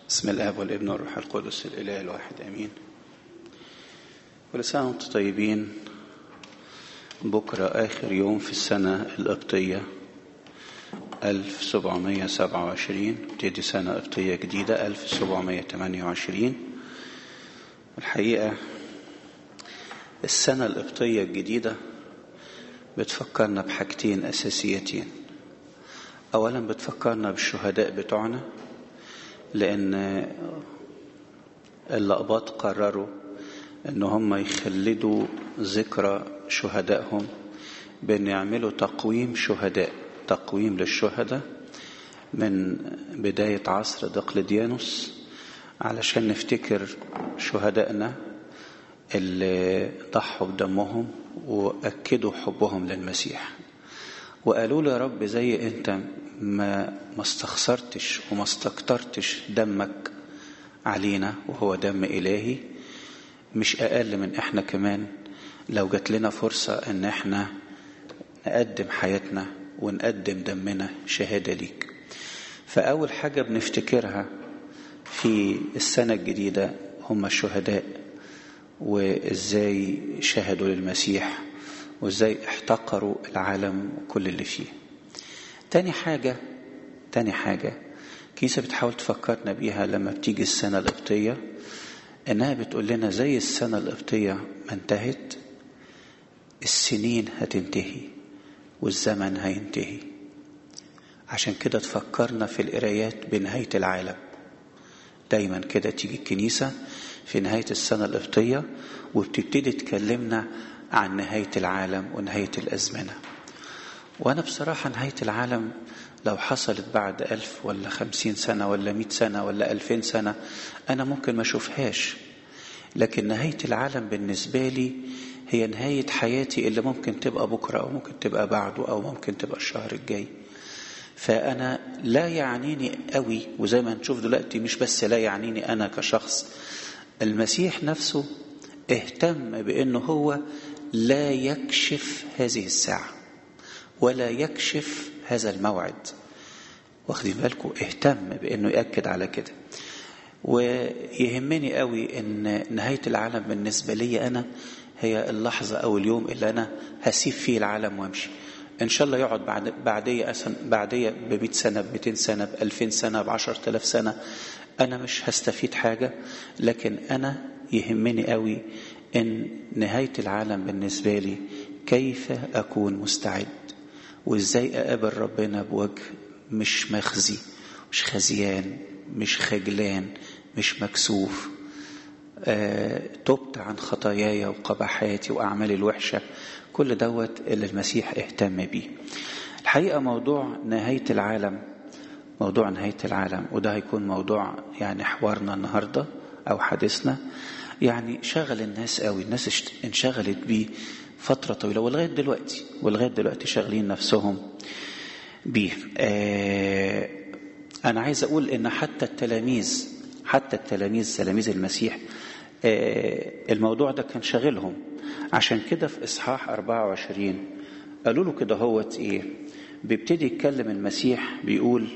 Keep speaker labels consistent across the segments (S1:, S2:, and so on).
S1: بسم الاب والابن والروح القدس الاله الواحد امين كل سنه وانتم طيبين بكره اخر يوم في السنه القبطيه 1727 تبتدي سنه قبطيه جديده 1728 الحقيقه السنه القبطيه الجديده بتفكرنا بحاجتين اساسيتين اولا بتفكرنا بالشهداء بتوعنا لان اللقباط قرروا ان هم يخلدوا ذكرى شهدائهم بان يعملوا تقويم شهداء تقويم للشهداء من بداية عصر دقلديانوس علشان نفتكر شهدائنا اللي ضحوا بدمهم وأكدوا حبهم للمسيح وقالوا له يا رب زي انت ما ما استخسرتش وما استكترتش دمك علينا وهو دم إلهي مش أقل من احنا كمان لو جات لنا فرصة ان احنا نقدم حياتنا ونقدم دمنا شهادة ليك فأول حاجة بنفتكرها في السنة الجديدة هم الشهداء وإزاي شهدوا للمسيح وإزاي احتقروا العالم وكل اللي فيه تاني حاجة تاني حاجة كيسة بتحاول تفكرنا بيها لما بتيجي السنة القبطية إنها بتقول لنا زي السنة القبطية ما انتهت السنين هتنتهي والزمن هينتهي عشان كده تفكرنا في القرايات بنهاية العالم دايما كده تيجي الكنيسة في نهاية السنة القبطية وبتبتدي تكلمنا عن نهاية العالم ونهاية الأزمنة وأنا بصراحة نهاية العالم لو حصلت بعد ألف ولا خمسين سنة ولا مئة سنة ولا ألفين سنة أنا ممكن ما أشوفهاش لكن نهاية العالم بالنسبة لي هي نهاية حياتي اللي ممكن تبقى بكرة أو ممكن تبقى بعده أو ممكن تبقى الشهر الجاي فأنا لا يعنيني قوي وزي ما هنشوف دلوقتي مش بس لا يعنيني أنا كشخص المسيح نفسه اهتم بأنه هو لا يكشف هذه الساعة ولا يكشف هذا الموعد واخدين بالكم اهتم بأنه يأكد على كده ويهمني قوي ان نهاية العالم بالنسبة لي أنا هي اللحظة أو اليوم اللي أنا هسيب فيه العالم وامشي إن شاء الله يقعد بعد بعدية بعدية ب 100 سنة ب 200 سنة ب 2000 سنة ب 10000 سنة أنا مش هستفيد حاجة لكن أنا يهمني قوي إن نهاية العالم بالنسبة لي كيف أكون مستعد وإزاي أقابل ربنا بوجه مش مخزي مش خزيان مش خجلان مش مكسوف آه، تبت عن خطاياي وقبحاتي وأعمالي الوحشة كل دوت اللي المسيح اهتم بيه الحقيقة موضوع نهاية العالم موضوع نهاية العالم وده هيكون موضوع يعني حوارنا النهاردة أو حديثنا يعني شغل الناس قوي الناس انشغلت بيه فترة طويلة ولغاية دلوقتي ولغاية دلوقتي شاغلين نفسهم بيه آه أنا عايز أقول إن حتى التلاميذ حتى التلاميذ تلاميذ المسيح آه الموضوع ده كان شاغلهم عشان كده في إصحاح 24 قالوا له كده هوت إيه بيبتدي يتكلم المسيح بيقول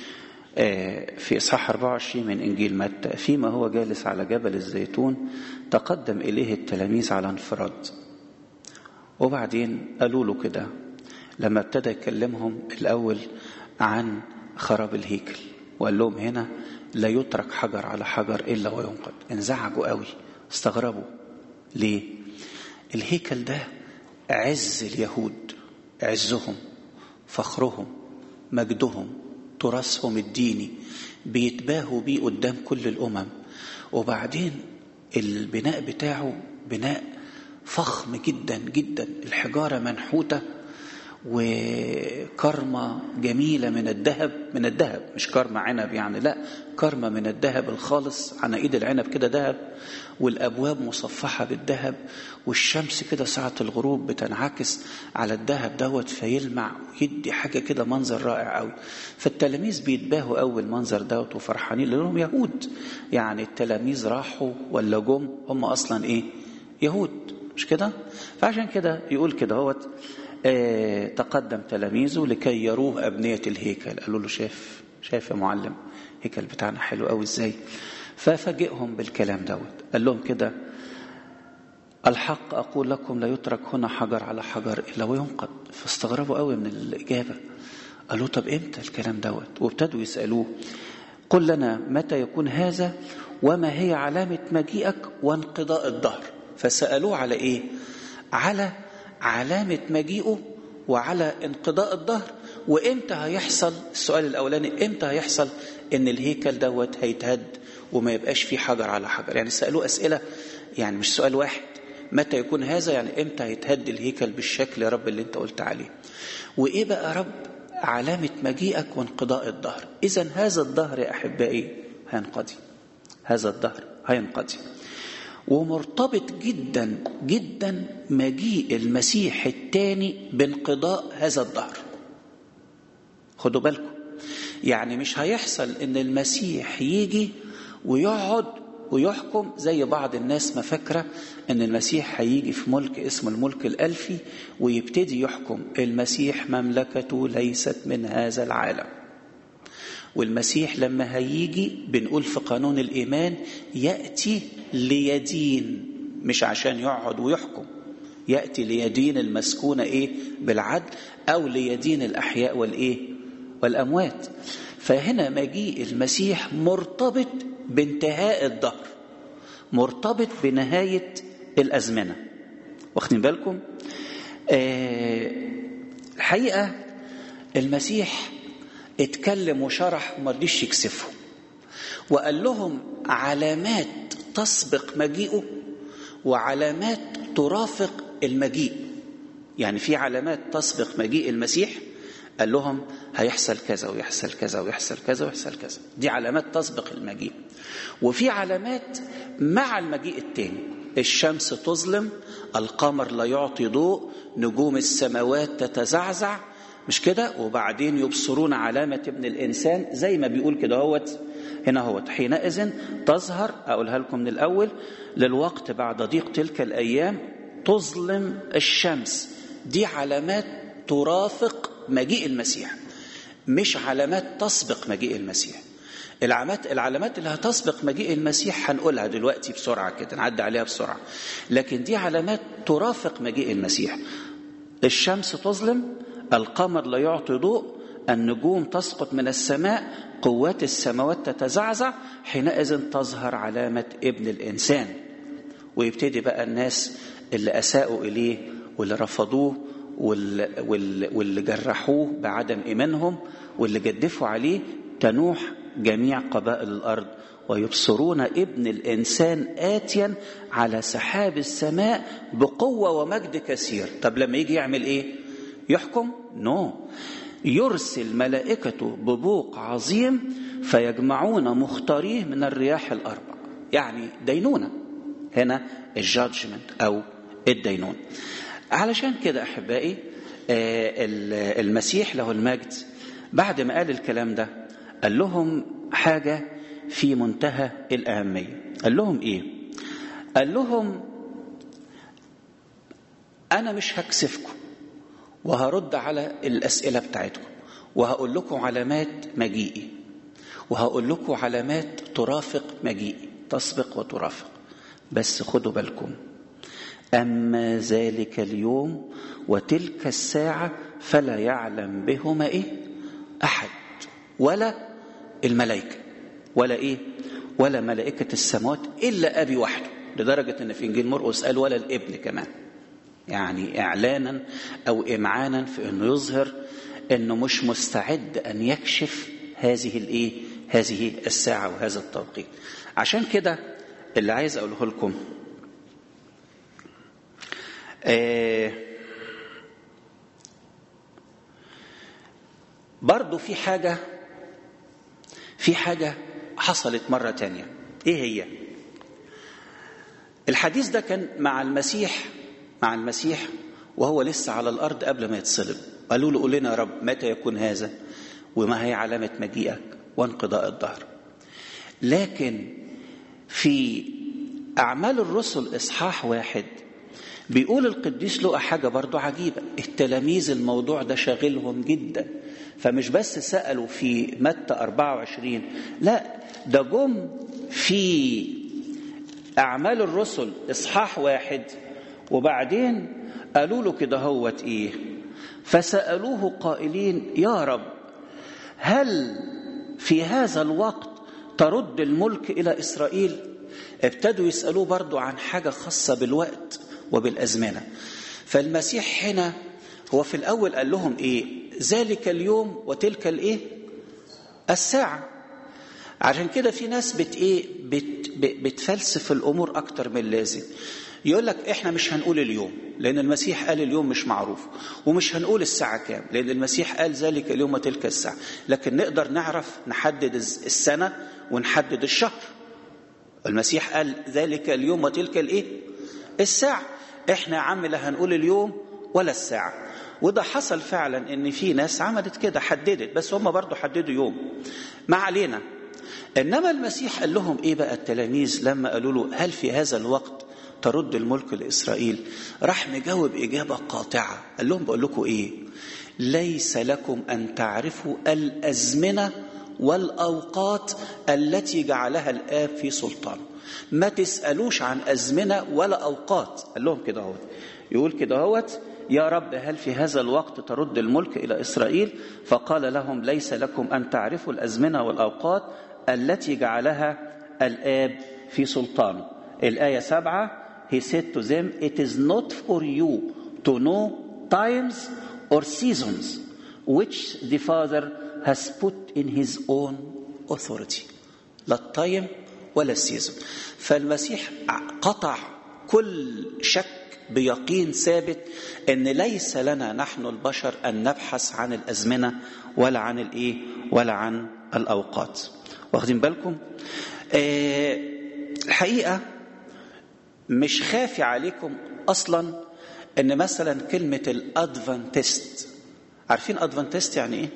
S1: آه في إصحاح 24 من إنجيل متى فيما هو جالس على جبل الزيتون تقدم إليه التلاميذ على انفراد وبعدين قالوا له كده لما ابتدى يكلمهم الأول عن خراب الهيكل وقال لهم هنا لا يترك حجر على حجر إلا وينقض انزعجوا قوي استغربوا ليه الهيكل ده عز اليهود عزهم فخرهم مجدهم تراثهم الديني بيتباهوا بيه قدام كل الأمم وبعدين البناء بتاعه بناء فخم جدا جدا الحجارة منحوتة وكرمة جميلة من الذهب من الذهب مش كرمة عنب يعني لا كرمة من الذهب الخالص على ايد العنب كده ذهب والابواب مصفحة بالذهب والشمس كده ساعة الغروب بتنعكس على الذهب دوت فيلمع ويدي حاجة كده منظر رائع قوي فالتلاميذ بيتباهوا اول منظر دوت وفرحانين لانهم يهود يعني التلاميذ راحوا ولا جم هم اصلا ايه يهود مش كده فعشان كده يقول كده هوت آه تقدم تلاميذه لكي يروه أبنية الهيكل قالوا له شاف شاف يا معلم الهيكل بتاعنا حلو قوي ازاي ففاجئهم بالكلام دوت قال لهم كده الحق أقول لكم لا يترك هنا حجر على حجر إلا وينقض فاستغربوا قوي من الإجابة قالوا طب إمتى الكلام دوت وابتدوا يسألوه قل لنا متى يكون هذا وما هي علامة مجيئك وانقضاء الدهر فسألوه على إيه على علامة مجيئه وعلى انقضاء الدهر وإمتى هيحصل السؤال الأولاني إمتى هيحصل إن الهيكل دوت هيتهد وما يبقاش فيه حجر على حجر يعني سألوه أسئلة يعني مش سؤال واحد متى يكون هذا يعني امتى هيتهد الهيكل بالشكل يا رب اللي انت قلت عليه وايه بقى يا رب علامة مجيئك وانقضاء الدهر اذا هذا الدهر يا احبائي هينقضي هذا الدهر هينقضي ومرتبط جدا جدا مجيء المسيح الثاني بانقضاء هذا الدهر خدوا بالكم يعني مش هيحصل ان المسيح يجي ويقعد ويحكم زي بعض الناس ما فاكره ان المسيح هيجي في ملك اسمه الملك الالفي ويبتدي يحكم المسيح مملكته ليست من هذا العالم والمسيح لما هيجي بنقول في قانون الايمان ياتي ليدين مش عشان يقعد ويحكم ياتي ليدين المسكونه ايه بالعدل او ليدين الاحياء والايه والاموات فهنا مجيء المسيح مرتبط بانتهاء الدهر مرتبط بنهاية الأزمنة واخدين بالكم آه الحقيقة المسيح اتكلم وشرح وما رضيش يكسفه وقال لهم علامات تسبق مجيئه وعلامات ترافق المجيء يعني في علامات تسبق مجيء المسيح قال لهم هيحصل كذا ويحصل كذا ويحصل كذا ويحصل كذا دي علامات تسبق المجيء وفي علامات مع المجيء التاني الشمس تظلم القمر لا يعطي ضوء نجوم السماوات تتزعزع مش كده وبعدين يبصرون علامة ابن الإنسان زي ما بيقول كده هوت هنا هوت حينئذ تظهر أقولها لكم من الأول للوقت بعد ضيق تلك الأيام تظلم الشمس دي علامات ترافق مجيء المسيح مش علامات تسبق مجيء المسيح العلامات العلامات اللي هتسبق مجيء المسيح هنقولها دلوقتي بسرعه كده نعدي عليها بسرعه لكن دي علامات ترافق مجيء المسيح الشمس تظلم القمر لا يعطي ضوء النجوم تسقط من السماء قوات السماوات تتزعزع حينئذ تظهر علامه ابن الانسان ويبتدي بقى الناس اللي اساءوا اليه واللي رفضوه واللي جرحوه بعدم ايمانهم واللي جدفوا عليه تنوح جميع قبائل الارض ويبصرون ابن الانسان اتيا على سحاب السماء بقوه ومجد كثير طب لما يجي يعمل ايه يحكم نو no. يرسل ملائكته ببوق عظيم فيجمعون مختاريه من الرياح الاربع يعني دينونه هنا الجادجمنت او الدينون علشان كده احبائي المسيح له المجد بعد ما قال الكلام ده قال لهم حاجه في منتهى الاهميه قال لهم ايه قال لهم انا مش هكسفكم وهرد على الاسئله بتاعتكم وهقول لكم علامات مجيئي وهقول لكم علامات ترافق مجيئي تسبق وترافق بس خدوا بالكم أما ذلك اليوم وتلك الساعة فلا يعلم بهما إيه أحد ولا الملائكة ولا إيه ولا ملائكة السماوات إلا أبي وحده لدرجة أن في إنجيل مرقس قال ولا الابن كمان يعني إعلانا أو إمعانا في أنه يظهر أنه مش مستعد أن يكشف هذه الإيه هذه الساعة وهذا التوقيت عشان كده اللي عايز أقوله لكم آه برضو في حاجة في حاجة حصلت مرة تانية ايه هي الحديث ده كان مع المسيح مع المسيح وهو لسه على الأرض قبل ما يتصلب قالوا له قول لنا يا رب متى يكون هذا وما هي علامة مجيئك وانقضاء الدهر لكن في أعمال الرسل إصحاح واحد بيقول القديس لقى حاجة برضو عجيبة التلاميذ الموضوع ده شاغلهم جدا فمش بس سألوا في متى 24 لا ده جم في أعمال الرسل إصحاح واحد وبعدين قالوا له كده هوت إيه فسألوه قائلين يا رب هل في هذا الوقت ترد الملك إلى إسرائيل ابتدوا يسألوه برضو عن حاجة خاصة بالوقت وبالأزمنة فالمسيح هنا هو في الأول قال لهم إيه ذلك اليوم وتلك الإيه الساعة عشان كده في ناس بت إيه بت بتفلسف الأمور أكتر من اللازم يقول لك احنا مش هنقول اليوم لان المسيح قال اليوم مش معروف ومش هنقول الساعه كام لان المسيح قال ذلك اليوم وتلك الساعه لكن نقدر نعرف نحدد السنه ونحدد الشهر المسيح قال ذلك اليوم وتلك الايه الساعه احنا يا عم لا هنقول اليوم ولا الساعه وده حصل فعلا ان في ناس عملت كده حددت بس هم برضو حددوا يوم ما علينا انما المسيح قال لهم ايه بقى التلاميذ لما قالوا له هل في هذا الوقت ترد الملك لإسرائيل راح مجاوب إجابة قاطعة قال لهم بقول لكم إيه ليس لكم أن تعرفوا الأزمنة والأوقات التي جعلها الآب في سلطانه ما تسألوش عن أزمنة ولا أوقات قال لهم كده هوت يقول كده هوت يا رب هل في هذا الوقت ترد الملك إلى إسرائيل فقال لهم ليس لكم أن تعرفوا الأزمنة والأوقات التي جعلها الآب في سلطانه الآية سبعة he said to them, It is not for you to know times or seasons which the Father has put in his own authority. لا التايم ولا السيزون. فالمسيح قطع كل شك بيقين ثابت ان ليس لنا نحن البشر ان نبحث عن الازمنه ولا عن الايه ولا عن الاوقات. واخدين بالكم؟ آه الحقيقه مش خافي عليكم اصلا ان مثلا كلمه الادفانتست عارفين ادفانتست يعني ايه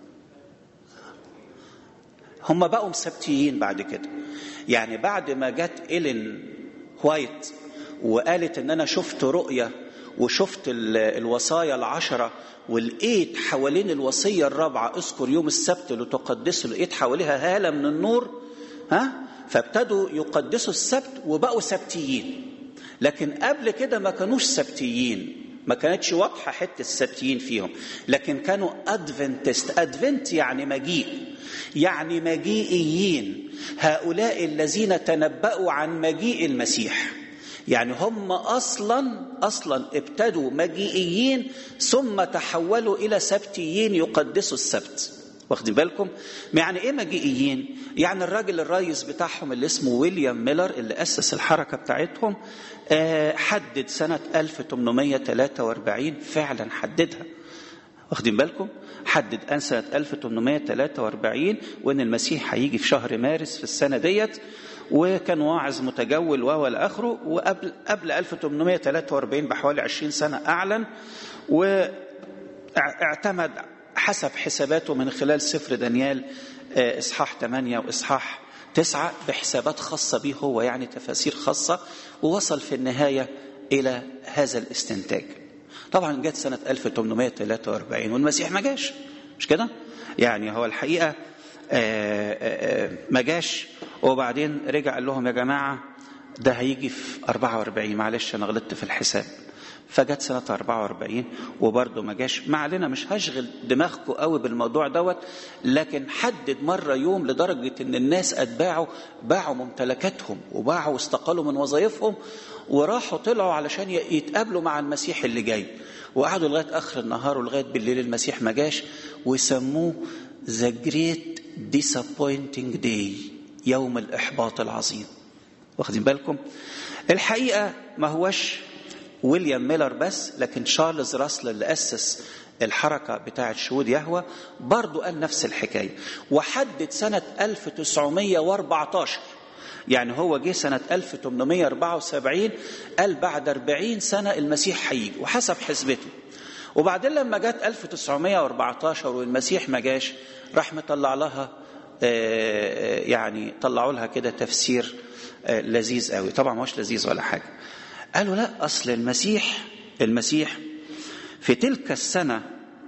S1: هم بقوا مسبتيين بعد كده يعني بعد ما جت إيلين وايت وقالت ان انا شفت رؤيه وشفت الوصايا العشره ولقيت حوالين الوصيه الرابعه اذكر يوم السبت لتقدسه لقيت حواليها هاله من النور ها فابتدوا يقدسوا السبت وبقوا سبتيين لكن قبل كده ما كانوش سبتيين ما كانتش واضحه حته السبتيين فيهم لكن كانوا ادفنتست ادفنت يعني مجيء يعني مجيئيين هؤلاء الذين تنبأوا عن مجيء المسيح يعني هم اصلا اصلا ابتدوا مجيئيين ثم تحولوا الى سبتيين يقدسوا السبت واخدين بالكم يعني ايه مجيئيين يعني الراجل الرئيس بتاعهم اللي اسمه ويليام ميلر اللي اسس الحركه بتاعتهم حدد سنه 1843 فعلا حددها واخدين بالكم حدد ان سنه 1843 وان المسيح هيجي في شهر مارس في السنه ديت وكان واعظ متجول وهو اخره وقبل قبل 1843 بحوالي 20 سنه اعلن واعتمد حسب حساباته من خلال سفر دانيال اصحاح 8 واصحاح 9 بحسابات خاصه به هو يعني تفاسير خاصه ووصل في النهايه الى هذا الاستنتاج. طبعا جت سنه 1843 والمسيح ما جاش مش كده؟ يعني هو الحقيقه ما جاش وبعدين رجع قال لهم يا جماعه ده هيجي في 44 معلش انا غلطت في الحساب فجت سنة 44 وبرضه ما جاش ما علينا مش هشغل دماغكم قوي بالموضوع دوت لكن حدد مرة يوم لدرجة ان الناس اتباعوا باعوا ممتلكاتهم وباعوا واستقالوا من وظائفهم وراحوا طلعوا علشان يتقابلوا مع المسيح اللي جاي وقعدوا لغاية آخر النهار ولغاية بالليل المسيح ما جاش وسموه ذا جريت disappointing داي يوم الإحباط العظيم واخدين بالكم الحقيقة ما هوش ويليام ميلر بس لكن تشارلز راسل اللي أسس الحركة بتاعة شهود يهوى برضو قال نفس الحكاية وحدد سنة 1914 يعني هو جه سنة 1874 قال بعد 40 سنة المسيح هيجي وحسب حسبته وبعدين لما جت 1914 والمسيح ما جاش راح مطلع لها يعني طلعوا لها كده تفسير لذيذ قوي طبعا مش لذيذ ولا حاجة قالوا لا أصل المسيح المسيح في تلك السنة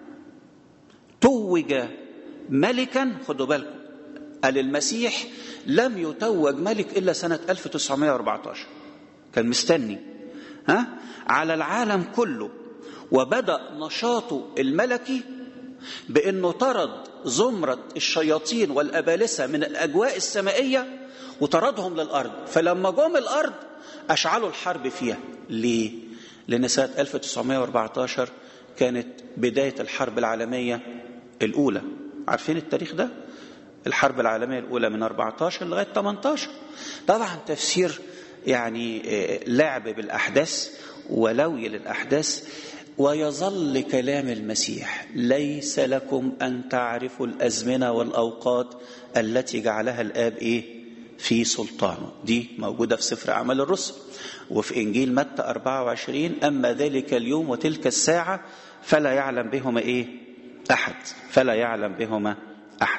S1: توج ملكا خدوا بالكم قال المسيح لم يتوج ملك إلا سنة 1914 كان مستني ها على العالم كله وبدأ نشاطه الملكي بأنه طرد زمرة الشياطين والأبالسة من الأجواء السمائية وطردهم للأرض فلما جم الأرض أشعلوا الحرب فيها ليه؟ لأن سنة 1914 كانت بداية الحرب العالمية الأولى عارفين التاريخ ده؟ الحرب العالمية الأولى من 14 لغاية 18 طبعا تفسير يعني لعب بالأحداث ولوي للأحداث ويظل كلام المسيح ليس لكم أن تعرفوا الأزمنة والأوقات التي جعلها الآب إيه في سلطانه دي موجودة في سفر أعمال الرسل وفي إنجيل متى 24 أما ذلك اليوم وتلك الساعة فلا يعلم بهما إيه أحد فلا يعلم بهما أحد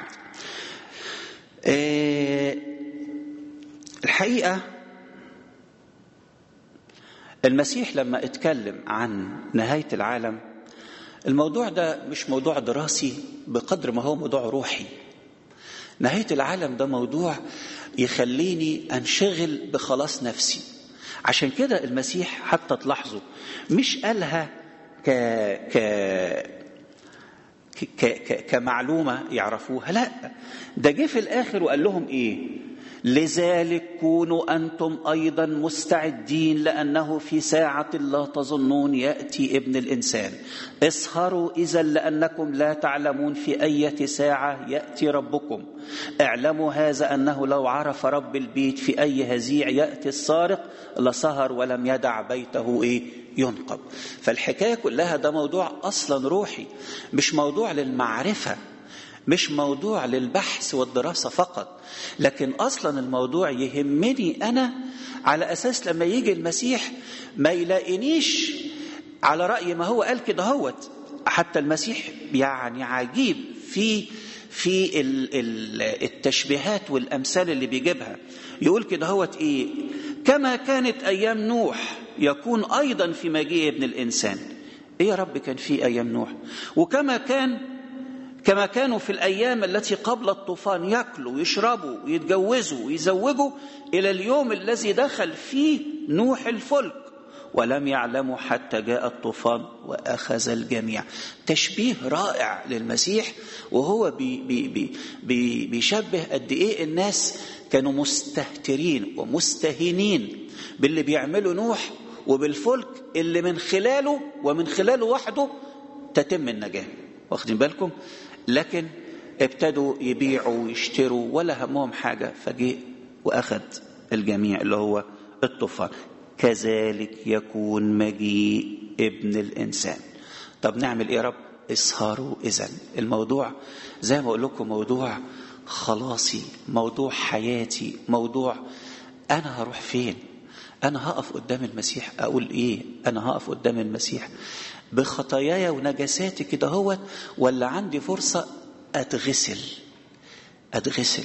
S1: إيه الحقيقة المسيح لما اتكلم عن نهاية العالم الموضوع ده مش موضوع دراسي بقدر ما هو موضوع روحي نهاية العالم ده موضوع يخليني أنشغل بخلاص نفسي عشان كده المسيح حتى تلاحظوا مش قالها ك... ك... ك... ك... كمعلومة يعرفوها لا ده جه في الآخر وقال لهم إيه لذلك كونوا أنتم أيضا مستعدين لأنه في ساعة لا تظنون يأتي ابن الإنسان اسهروا إذا لأنكم لا تعلمون في أي ساعة يأتي ربكم اعلموا هذا أنه لو عرف رب البيت في أي هزيع يأتي السارق لسهر ولم يدع بيته إيه ينقب فالحكاية كلها ده موضوع أصلا روحي مش موضوع للمعرفة مش موضوع للبحث والدراسة فقط لكن أصلا الموضوع يهمني أنا على أساس لما يجي المسيح ما يلاقينيش على رأي ما هو قال كده هوت حتى المسيح يعني عجيب في في التشبيهات والأمثال اللي بيجيبها يقول كده هوت إيه كما كانت أيام نوح يكون أيضا في مجيء ابن الإنسان إيه يا رب كان في أيام نوح وكما كان كما كانوا في الأيام التي قبل الطوفان يأكلوا ويشربوا ويتجوزوا ويزوجوا إلى اليوم الذي دخل فيه نوح الفلك ولم يعلموا حتى جاء الطوفان وأخذ الجميع تشبيه رائع للمسيح وهو بي بي بي بي بيشبه قد إيه الناس كانوا مستهترين ومستهينين باللي بيعمله نوح وبالفلك اللي من خلاله ومن خلاله وحده تتم النجاة واخدين بالكم لكن ابتدوا يبيعوا ويشتروا ولا همهم حاجة فجاء وأخذ الجميع اللي هو الطوفان كذلك يكون مجيء ابن الإنسان طب نعمل إيه يا رب اسهروا إذن الموضوع زي ما أقول لكم موضوع خلاصي موضوع حياتي موضوع أنا هروح فين أنا هقف قدام المسيح أقول إيه أنا هقف قدام المسيح بخطاياي ونجاساتي كده هوت ولا عندي فرصة أتغسل أتغسل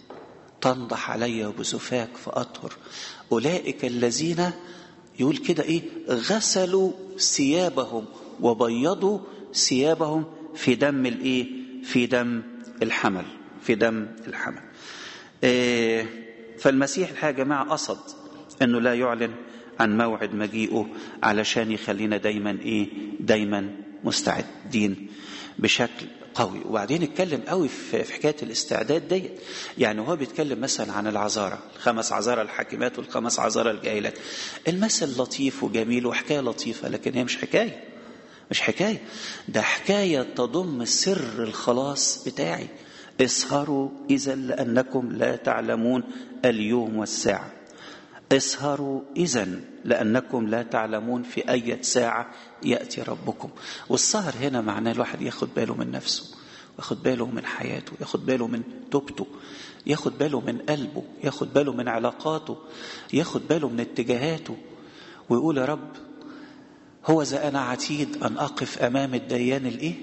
S1: تنضح علي بزفاك فأطهر أولئك الذين يقول كده إيه غسلوا ثيابهم وبيضوا ثيابهم في دم الإيه في دم الحمل في دم الحمل إيه فالمسيح الحقيقة يا جماعة قصد أنه لا يعلن عن موعد مجيئه علشان يخلينا دايما ايه دايما مستعدين بشكل قوي وبعدين اتكلم قوي في حكايه الاستعداد ديت يعني هو بيتكلم مثلا عن العذارى الخمس عذارى الحاكمات والخمس عذارى الجاهلات المثل لطيف وجميل وحكايه لطيفه لكن هي مش حكايه مش حكايه ده حكايه تضم سر الخلاص بتاعي اسهروا اذا لانكم لا تعلمون اليوم والساعه اسهروا إذا لأنكم لا تعلمون في أي ساعة يأتي ربكم والسهر هنا معناه الواحد ياخد باله من نفسه ياخد باله من حياته ياخد باله من توبته ياخد باله من قلبه ياخد باله من علاقاته ياخد باله من اتجاهاته ويقول يا رب هو ذا أنا عتيد أن أقف أمام الديان الإيه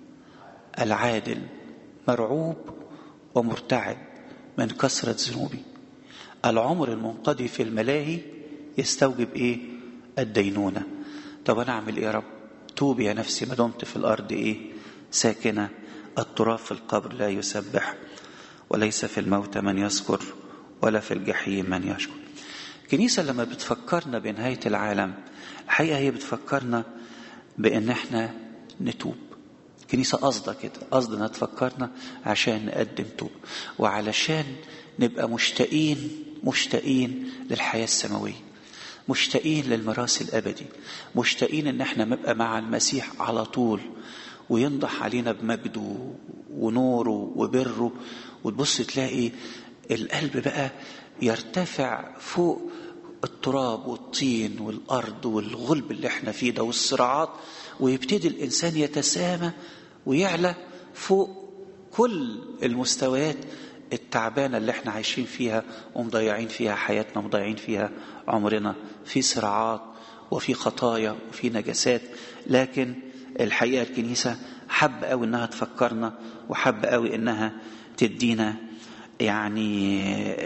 S1: العادل مرعوب ومرتعب من كثرة ذنوبي العمر المنقضي في الملاهي يستوجب ايه الدينونة طب أنا أعمل إيه يا رب توب يا نفسي ما دمت في الأرض إيه ساكنة التراب في القبر لا يسبح وليس في الموت من يذكر ولا في الجحيم من يشكر الكنيسة لما بتفكرنا بنهاية العالم الحقيقة هي بتفكرنا بأن احنا نتوب الكنيسة قصدها كده قصد انها تفكرنا عشان نقدم توب وعلشان نبقى مشتاقين مشتاقين للحياة السماوية مشتاقين للميراث الأبدي مشتاقين ان احنا نبقى مع المسيح على طول وينضح علينا بمجده ونوره وبره وتبص تلاقي القلب بقى يرتفع فوق التراب والطين والأرض والغلب اللي احنا فيه ده والصراعات ويبتدي الإنسان يتسامى ويعلى فوق كل المستويات التعبانة اللي احنا عايشين فيها ومضيعين فيها حياتنا ومضيعين فيها عمرنا في صراعات وفي خطايا وفي نجاسات لكن الحقيقة الكنيسة حب قوي انها تفكرنا وحب قوي انها تدينا يعني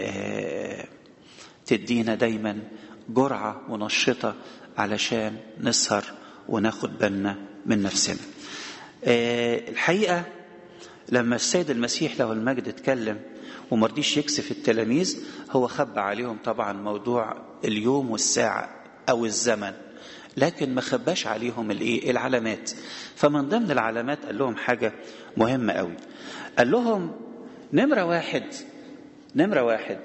S1: تدينا دايما جرعة منشطة علشان نسهر وناخد بالنا من نفسنا الحقيقة لما السيد المسيح له المجد اتكلم ومرضيش يكسف التلاميذ هو خبى عليهم طبعا موضوع اليوم والساعة أو الزمن لكن ما خباش عليهم الايه العلامات فمن ضمن العلامات قال لهم حاجة مهمة قوي قال لهم نمرة واحد نمرة واحد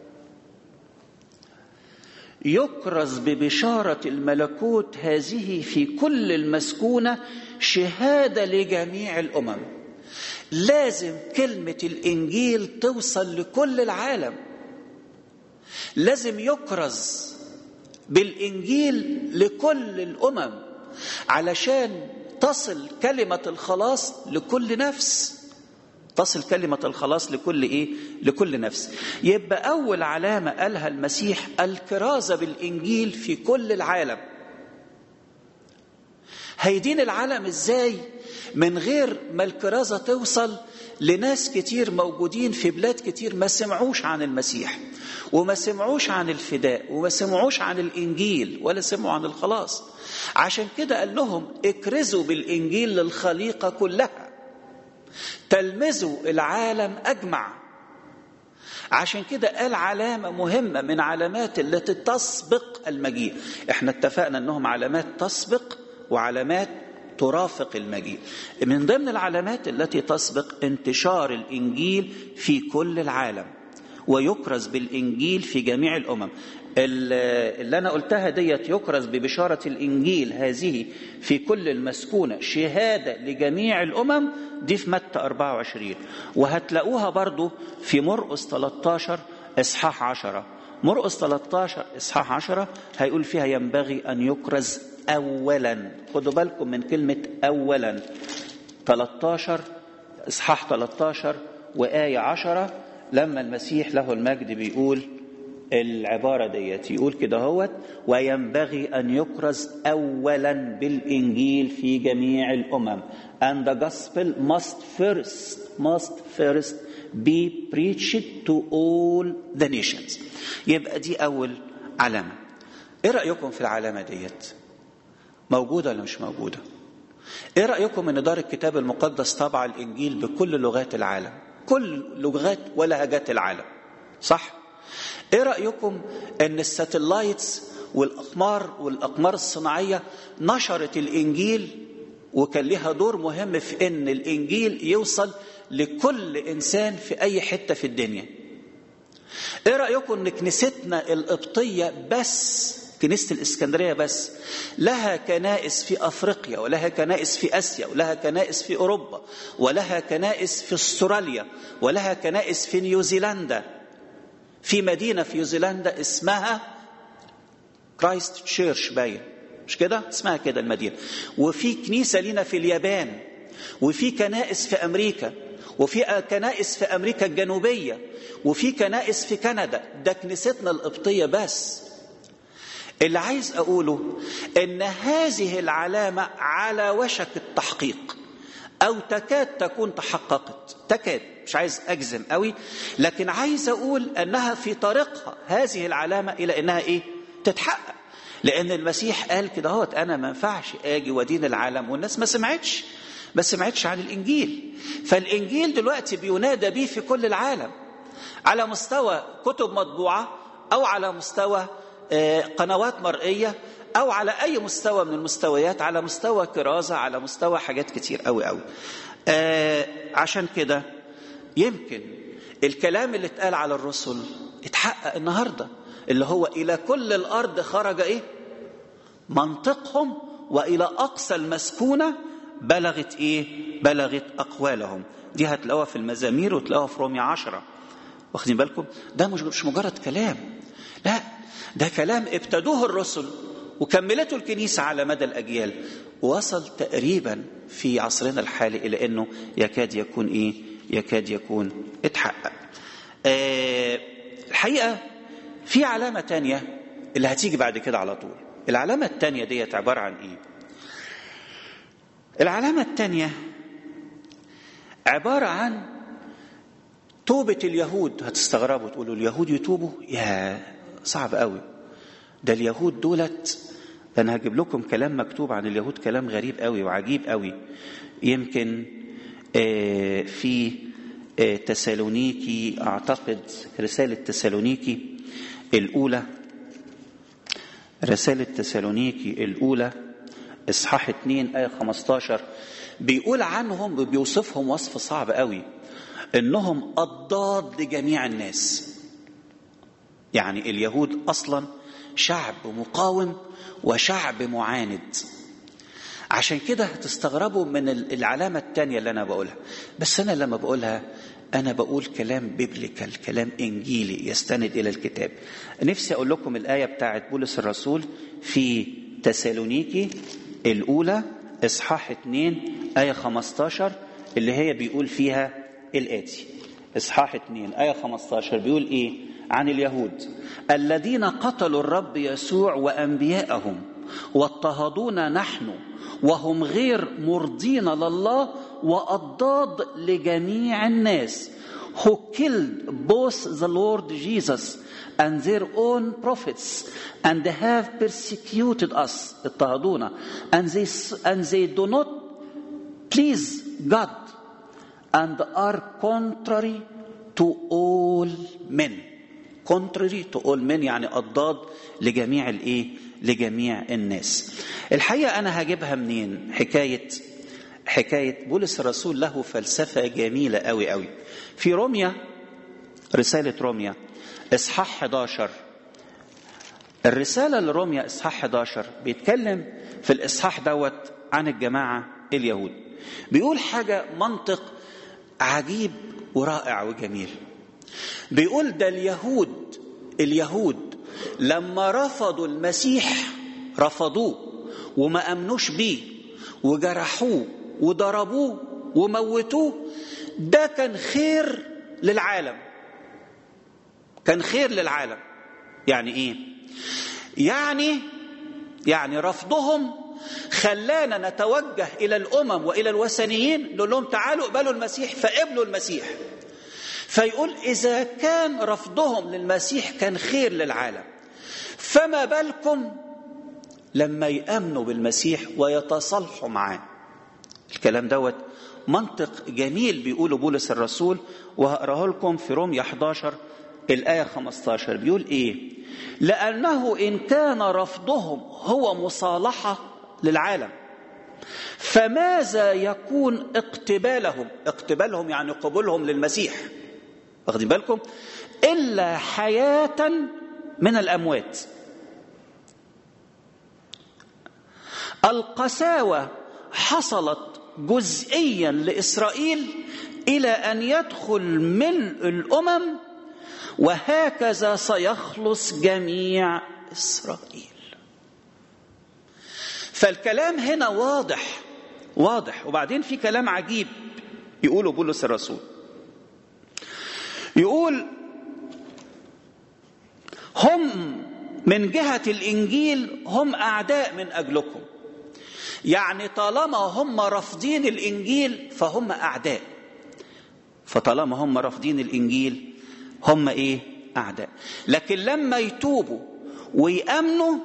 S1: يكرز ببشارة الملكوت هذه في كل المسكونة شهادة لجميع الأمم لازم كلمة الإنجيل توصل لكل العالم لازم يكرز بالإنجيل لكل الأمم علشان تصل كلمة الخلاص لكل نفس تصل كلمة الخلاص لكل إيه؟ لكل نفس يبقى أول علامة قالها المسيح الكرازة بالإنجيل في كل العالم هيدين العالم إزاي من غير ما الكرازة توصل لناس كتير موجودين في بلاد كتير ما سمعوش عن المسيح وما سمعوش عن الفداء وما سمعوش عن الإنجيل ولا سمعوا عن الخلاص عشان كده قال لهم اكرزوا بالإنجيل للخليقة كلها تلمذوا العالم أجمع عشان كده قال علامة مهمة من علامات التي تسبق المجيء احنا اتفقنا انهم علامات تسبق وعلامات ترافق المجيء من ضمن العلامات التي تسبق انتشار الإنجيل في كل العالم ويكرز بالإنجيل في جميع الأمم اللي أنا قلتها ديت يكرز ببشارة الإنجيل هذه في كل المسكونة شهادة لجميع الأمم دي في متى 24 وهتلاقوها برضو في مرقس 13 إصحاح 10 مرقس 13 إصحاح 10 هيقول فيها ينبغي أن يكرز أولا خدوا بالكم من كلمة أولا 13 إصحاح 13 وآية 10 لما المسيح له المجد بيقول العبارة ديت يقول كده هوت وينبغي أن يكرز أولا بالإنجيل في جميع الأمم and the gospel must first must first be preached to all the nations يبقى دي أول علامة إيه رأيكم في العلامة ديت موجودة ولا مش موجودة إيه رأيكم أن دار الكتاب المقدس طبع الإنجيل بكل لغات العالم كل لغات ولهجات العالم صح ايه رايكم ان الساتلايتس والاقمار والاقمار الصناعيه نشرت الانجيل وكان لها دور مهم في ان الانجيل يوصل لكل انسان في اي حته في الدنيا ايه رايكم ان كنيستنا القبطيه بس كنيسة الإسكندرية بس لها كنائس في أفريقيا ولها كنائس في آسيا ولها كنائس في أوروبا ولها كنائس في استراليا ولها كنائس في نيوزيلندا في مدينة في نيوزيلندا اسمها كرايست تشيرش باين مش كده اسمها كده المدينة وفي كنيسة لنا في اليابان وفي كنائس في أمريكا وفي كنائس في أمريكا الجنوبية وفي كنائس في كندا ده كنيستنا القبطية بس اللي عايز أقوله إن هذه العلامة على وشك التحقيق أو تكاد تكون تحققت تكاد مش عايز أجزم قوي لكن عايز أقول أنها في طريقها هذه العلامة إلى أنها إيه تتحقق لان المسيح قال كده هوت انا ما ينفعش اجي ودين العالم والناس ما سمعتش ما سمعتش عن الانجيل فالانجيل دلوقتي بينادى به في كل العالم على مستوى كتب مطبوعه او على مستوى قنوات مرئيه او على اي مستوى من المستويات على مستوى كرازه على مستوى حاجات كتير قوي قوي آه عشان كده يمكن الكلام اللي اتقال على الرسل اتحقق النهارده اللي هو الى كل الارض خرج ايه منطقهم والى اقصى المسكونه بلغت ايه بلغت اقوالهم دي هتلاقوها في المزامير وتلاقوها في رومية عشرة واخدين بالكم ده مش مجرد كلام لا ده كلام ابتدوه الرسل وكملته الكنيسة على مدى الأجيال وصل تقريبا في عصرنا الحالي إلى أنه يكاد يكون إيه يكاد يكون اتحقق أه الحقيقة في علامة تانية اللي هتيجي بعد كده على طول العلامة التانية ديت عبارة عن إيه العلامة التانية عبارة عن توبة اليهود هتستغربوا تقولوا اليهود يتوبوا يا صعب قوي ده اليهود دولت انا هجيب لكم كلام مكتوب عن اليهود كلام غريب قوي وعجيب قوي يمكن في تسالونيكي اعتقد رساله تسالونيكي الاولى رساله تسالونيكي الاولى اصحاح 2 ايه 15 بيقول عنهم بيوصفهم وصف صعب قوي انهم اضداد لجميع الناس يعني اليهود اصلا شعب مقاوم وشعب معاند عشان كده هتستغربوا من العلامة التانية اللي أنا بقولها بس أنا لما بقولها أنا بقول كلام بيبليكال كلام إنجيلي يستند إلى الكتاب نفسي أقول لكم الآية بتاعت بولس الرسول في تسالونيكي الأولى إصحاح 2 آية 15 اللي هي بيقول فيها الآتي إصحاح 2 آية 15 بيقول إيه عن اليهود الذين قتلوا الرب يسوع وانبياءهم واضطهدونا نحن وهم غير مرضين لله واضداد لجميع الناس who killed both the Lord Jesus and their own prophets and have persecuted us اضطهدونا and they, and they do not please God and are contrary to all men contrary to all men يعني أضداد لجميع الإيه؟ لجميع الناس. الحقيقة أنا هجيبها منين؟ حكاية حكاية بولس الرسول له فلسفة جميلة قوي قوي. في روميا رسالة روميا إصحاح 11 الرسالة لروميا إصحاح 11 بيتكلم في الإصحاح دوت عن الجماعة اليهود. بيقول حاجة منطق عجيب ورائع وجميل. بيقول ده اليهود اليهود لما رفضوا المسيح رفضوه وما امنوش بيه وجرحوه وضربوه وموتوه ده كان خير للعالم كان خير للعالم يعني ايه يعني يعني رفضهم خلانا نتوجه الى الامم والى الوثنيين نقول لهم تعالوا اقبلوا المسيح فقبلوا المسيح فيقول إذا كان رفضهم للمسيح كان خير للعالم فما بالكم لما يأمنوا بالمسيح ويتصالحوا معاه الكلام دوت منطق جميل بيقوله بولس الرسول وهقراه لكم في رومية 11 الآية 15 بيقول إيه لأنه إن كان رفضهم هو مصالحة للعالم فماذا يكون اقتبالهم اقتبالهم يعني قبولهم للمسيح واخدين بالكم إلا حياة من الأموات القساوة حصلت جزئيا لإسرائيل إلى أن يدخل ملء الأمم وهكذا سيخلص جميع إسرائيل فالكلام هنا واضح واضح وبعدين في كلام عجيب يقوله بولس الرسول يقول هم من جهة الإنجيل هم أعداء من أجلكم يعني طالما هم رافضين الإنجيل فهم أعداء فطالما هم رافضين الإنجيل هم إيه أعداء لكن لما يتوبوا ويأمنوا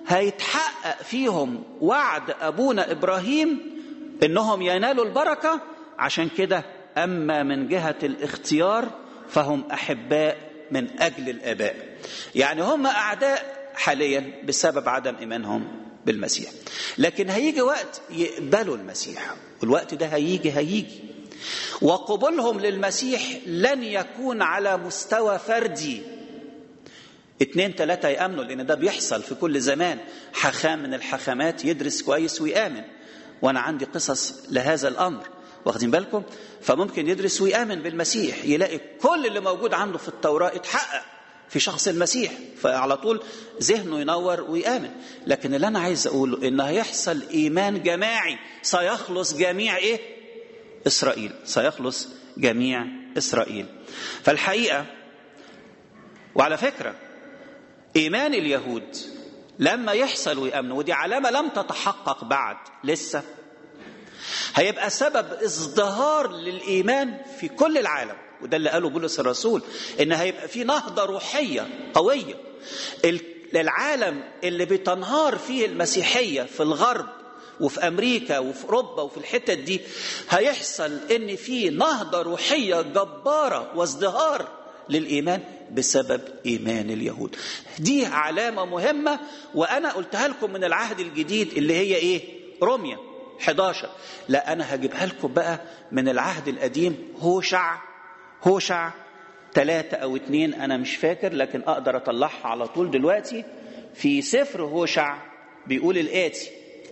S1: هيتحقق فيهم وعد ابونا ابراهيم انهم ينالوا البركه عشان كده اما من جهه الاختيار فهم احباء من اجل الاباء يعني هم اعداء حاليا بسبب عدم ايمانهم بالمسيح لكن هيجي وقت يقبلوا المسيح والوقت ده هيجي هيجي وقبولهم للمسيح لن يكون على مستوى فردي اتنين تلاتة يأمنوا لأن ده بيحصل في كل زمان حخام من الحخامات يدرس كويس ويآمن وأنا عندي قصص لهذا الأمر واخدين بالكم فممكن يدرس ويآمن بالمسيح يلاقي كل اللي موجود عنده في التوراة اتحقق في شخص المسيح فعلى طول ذهنه ينور ويآمن لكن اللي أنا عايز أقوله إن هيحصل إيمان جماعي سيخلص جميع إيه إسرائيل سيخلص جميع إسرائيل فالحقيقة وعلى فكرة إيمان اليهود لما يحصل ويأمنوا ودي علامة لم تتحقق بعد لسه هيبقى سبب ازدهار للإيمان في كل العالم وده اللي قاله بولس الرسول إن هيبقى في نهضة روحية قوية العالم اللي بتنهار فيه المسيحية في الغرب وفي امريكا وفي اوروبا وفي الحتت دي هيحصل ان في نهضه روحيه جباره وازدهار للايمان بسبب ايمان اليهود دي علامه مهمه وانا قلتها لكم من العهد الجديد اللي هي ايه روميا 11 لا انا هجيبها لكم بقى من العهد القديم هوشع هوشع ثلاثة أو اتنين أنا مش فاكر لكن أقدر أطلعها على طول دلوقتي في سفر هوشع بيقول الآتي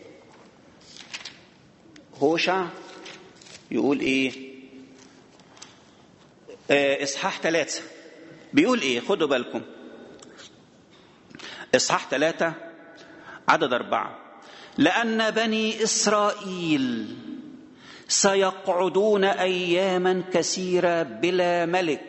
S1: هوشع يقول ايه آه اصحاح ثلاثة بيقول ايه خدوا بالكم اصحاح ثلاثة عدد أربعة لأن بني إسرائيل سيقعدون أياما كثيرة بلا ملك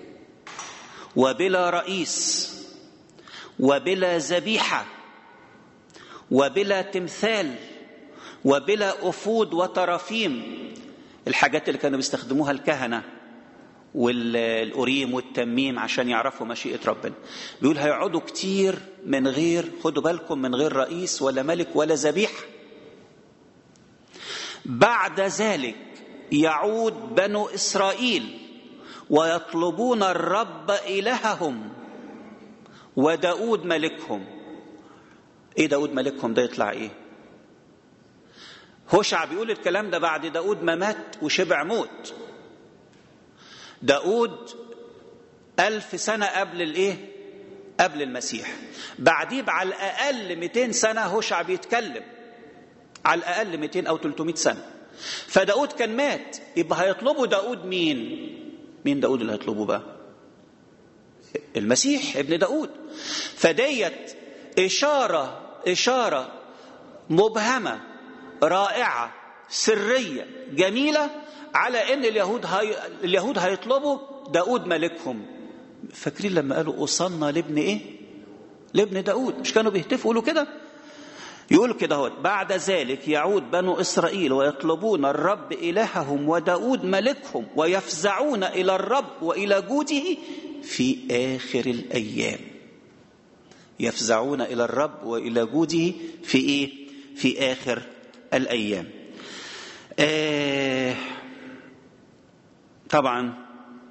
S1: وبلا رئيس وبلا ذبيحة وبلا تمثال وبلا أفود وترافيم الحاجات اللي كانوا بيستخدموها الكهنة والأوريم والتميم عشان يعرفوا مشيئة ربنا بيقول هيقعدوا كتير من غير خدوا بالكم من غير رئيس ولا ملك ولا ذبيحة بعد ذلك يعود بنو إسرائيل ويطلبون الرب إلههم وداود ملكهم ايه داود ملكهم ده يطلع ايه هوشع بيقول الكلام ده بعد داود ما مات وشبع موت داود ألف سنة قبل الإيه؟ قبل المسيح بعديه على الأقل 200 سنة هوشع بيتكلم على الأقل 200 أو 300 سنة فداود كان مات يبقى هيطلبوا داود مين مين داود اللي هيطلبه بقى المسيح ابن داود فديت إشارة إشارة مبهمة رائعة سرية جميلة على ان اليهود هي... اليهود هيطلبوا داود ملكهم فاكرين لما قالوا أصلنا لابن ايه لابن داود مش كانوا بيهتفوا يقولوا كده يقول كده هو بعد ذلك يعود بنو إسرائيل ويطلبون الرب إلههم وداود ملكهم ويفزعون إلى الرب وإلى جوده في آخر الأيام يفزعون إلى الرب وإلى جوده في إيه في آخر الأيام آه طبعا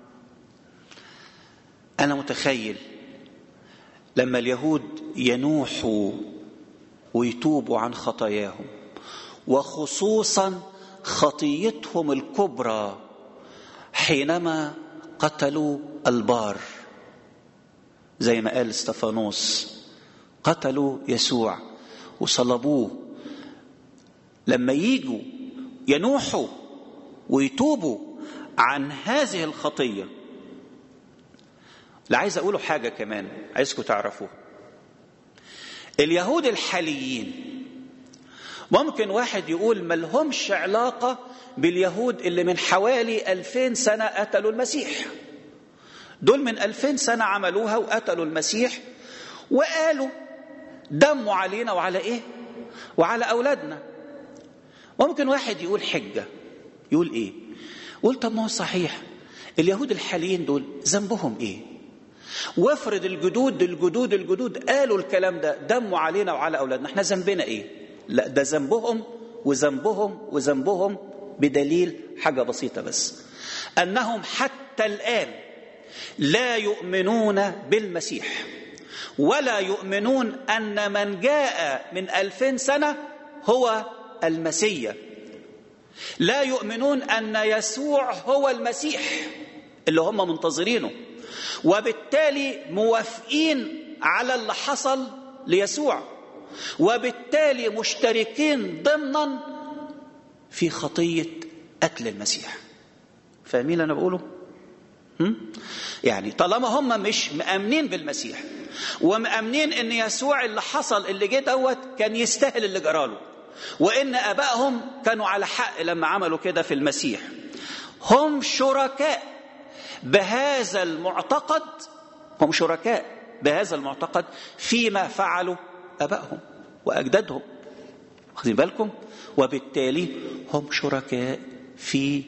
S1: أنا متخيل لما اليهود ينوحوا ويتوبوا عن خطاياهم وخصوصا خطيتهم الكبرى حينما قتلوا البار زي ما قال استفانوس قتلوا يسوع وصلبوه لما يجوا ينوحوا ويتوبوا عن هذه الخطيه لا عايز اقوله حاجه كمان عايزكم تعرفوها اليهود الحاليين ممكن واحد يقول ما لهمش علاقة باليهود اللي من حوالي ألفين سنة قتلوا المسيح دول من ألفين سنة عملوها وقتلوا المسيح وقالوا دموا علينا وعلى إيه وعلى أولادنا ممكن واحد يقول حجة يقول إيه يقول طب ما هو صحيح اليهود الحاليين دول ذنبهم إيه وافرض الجدود الجدود الجدود قالوا الكلام ده دموا علينا وعلى اولادنا احنا ذنبنا ايه لا ده ذنبهم وذنبهم وذنبهم بدليل حاجه بسيطه بس انهم حتى الان لا يؤمنون بالمسيح ولا يؤمنون ان من جاء من الفين سنه هو المسيح لا يؤمنون ان يسوع هو المسيح اللي هم منتظرينه وبالتالي موافقين على اللي حصل ليسوع وبالتالي مشتركين ضمنا في خطيه قتل المسيح فاهمين اللي انا بقوله هم؟ يعني طالما هم مش مأمنين بالمسيح ومأمنين ان يسوع اللي حصل اللي جه دوت كان يستاهل اللي جراله وان ابائهم كانوا على حق لما عملوا كده في المسيح هم شركاء بهذا المعتقد هم شركاء بهذا المعتقد فيما فعلوا ابائهم واجدادهم واخدين بالكم وبالتالي هم شركاء في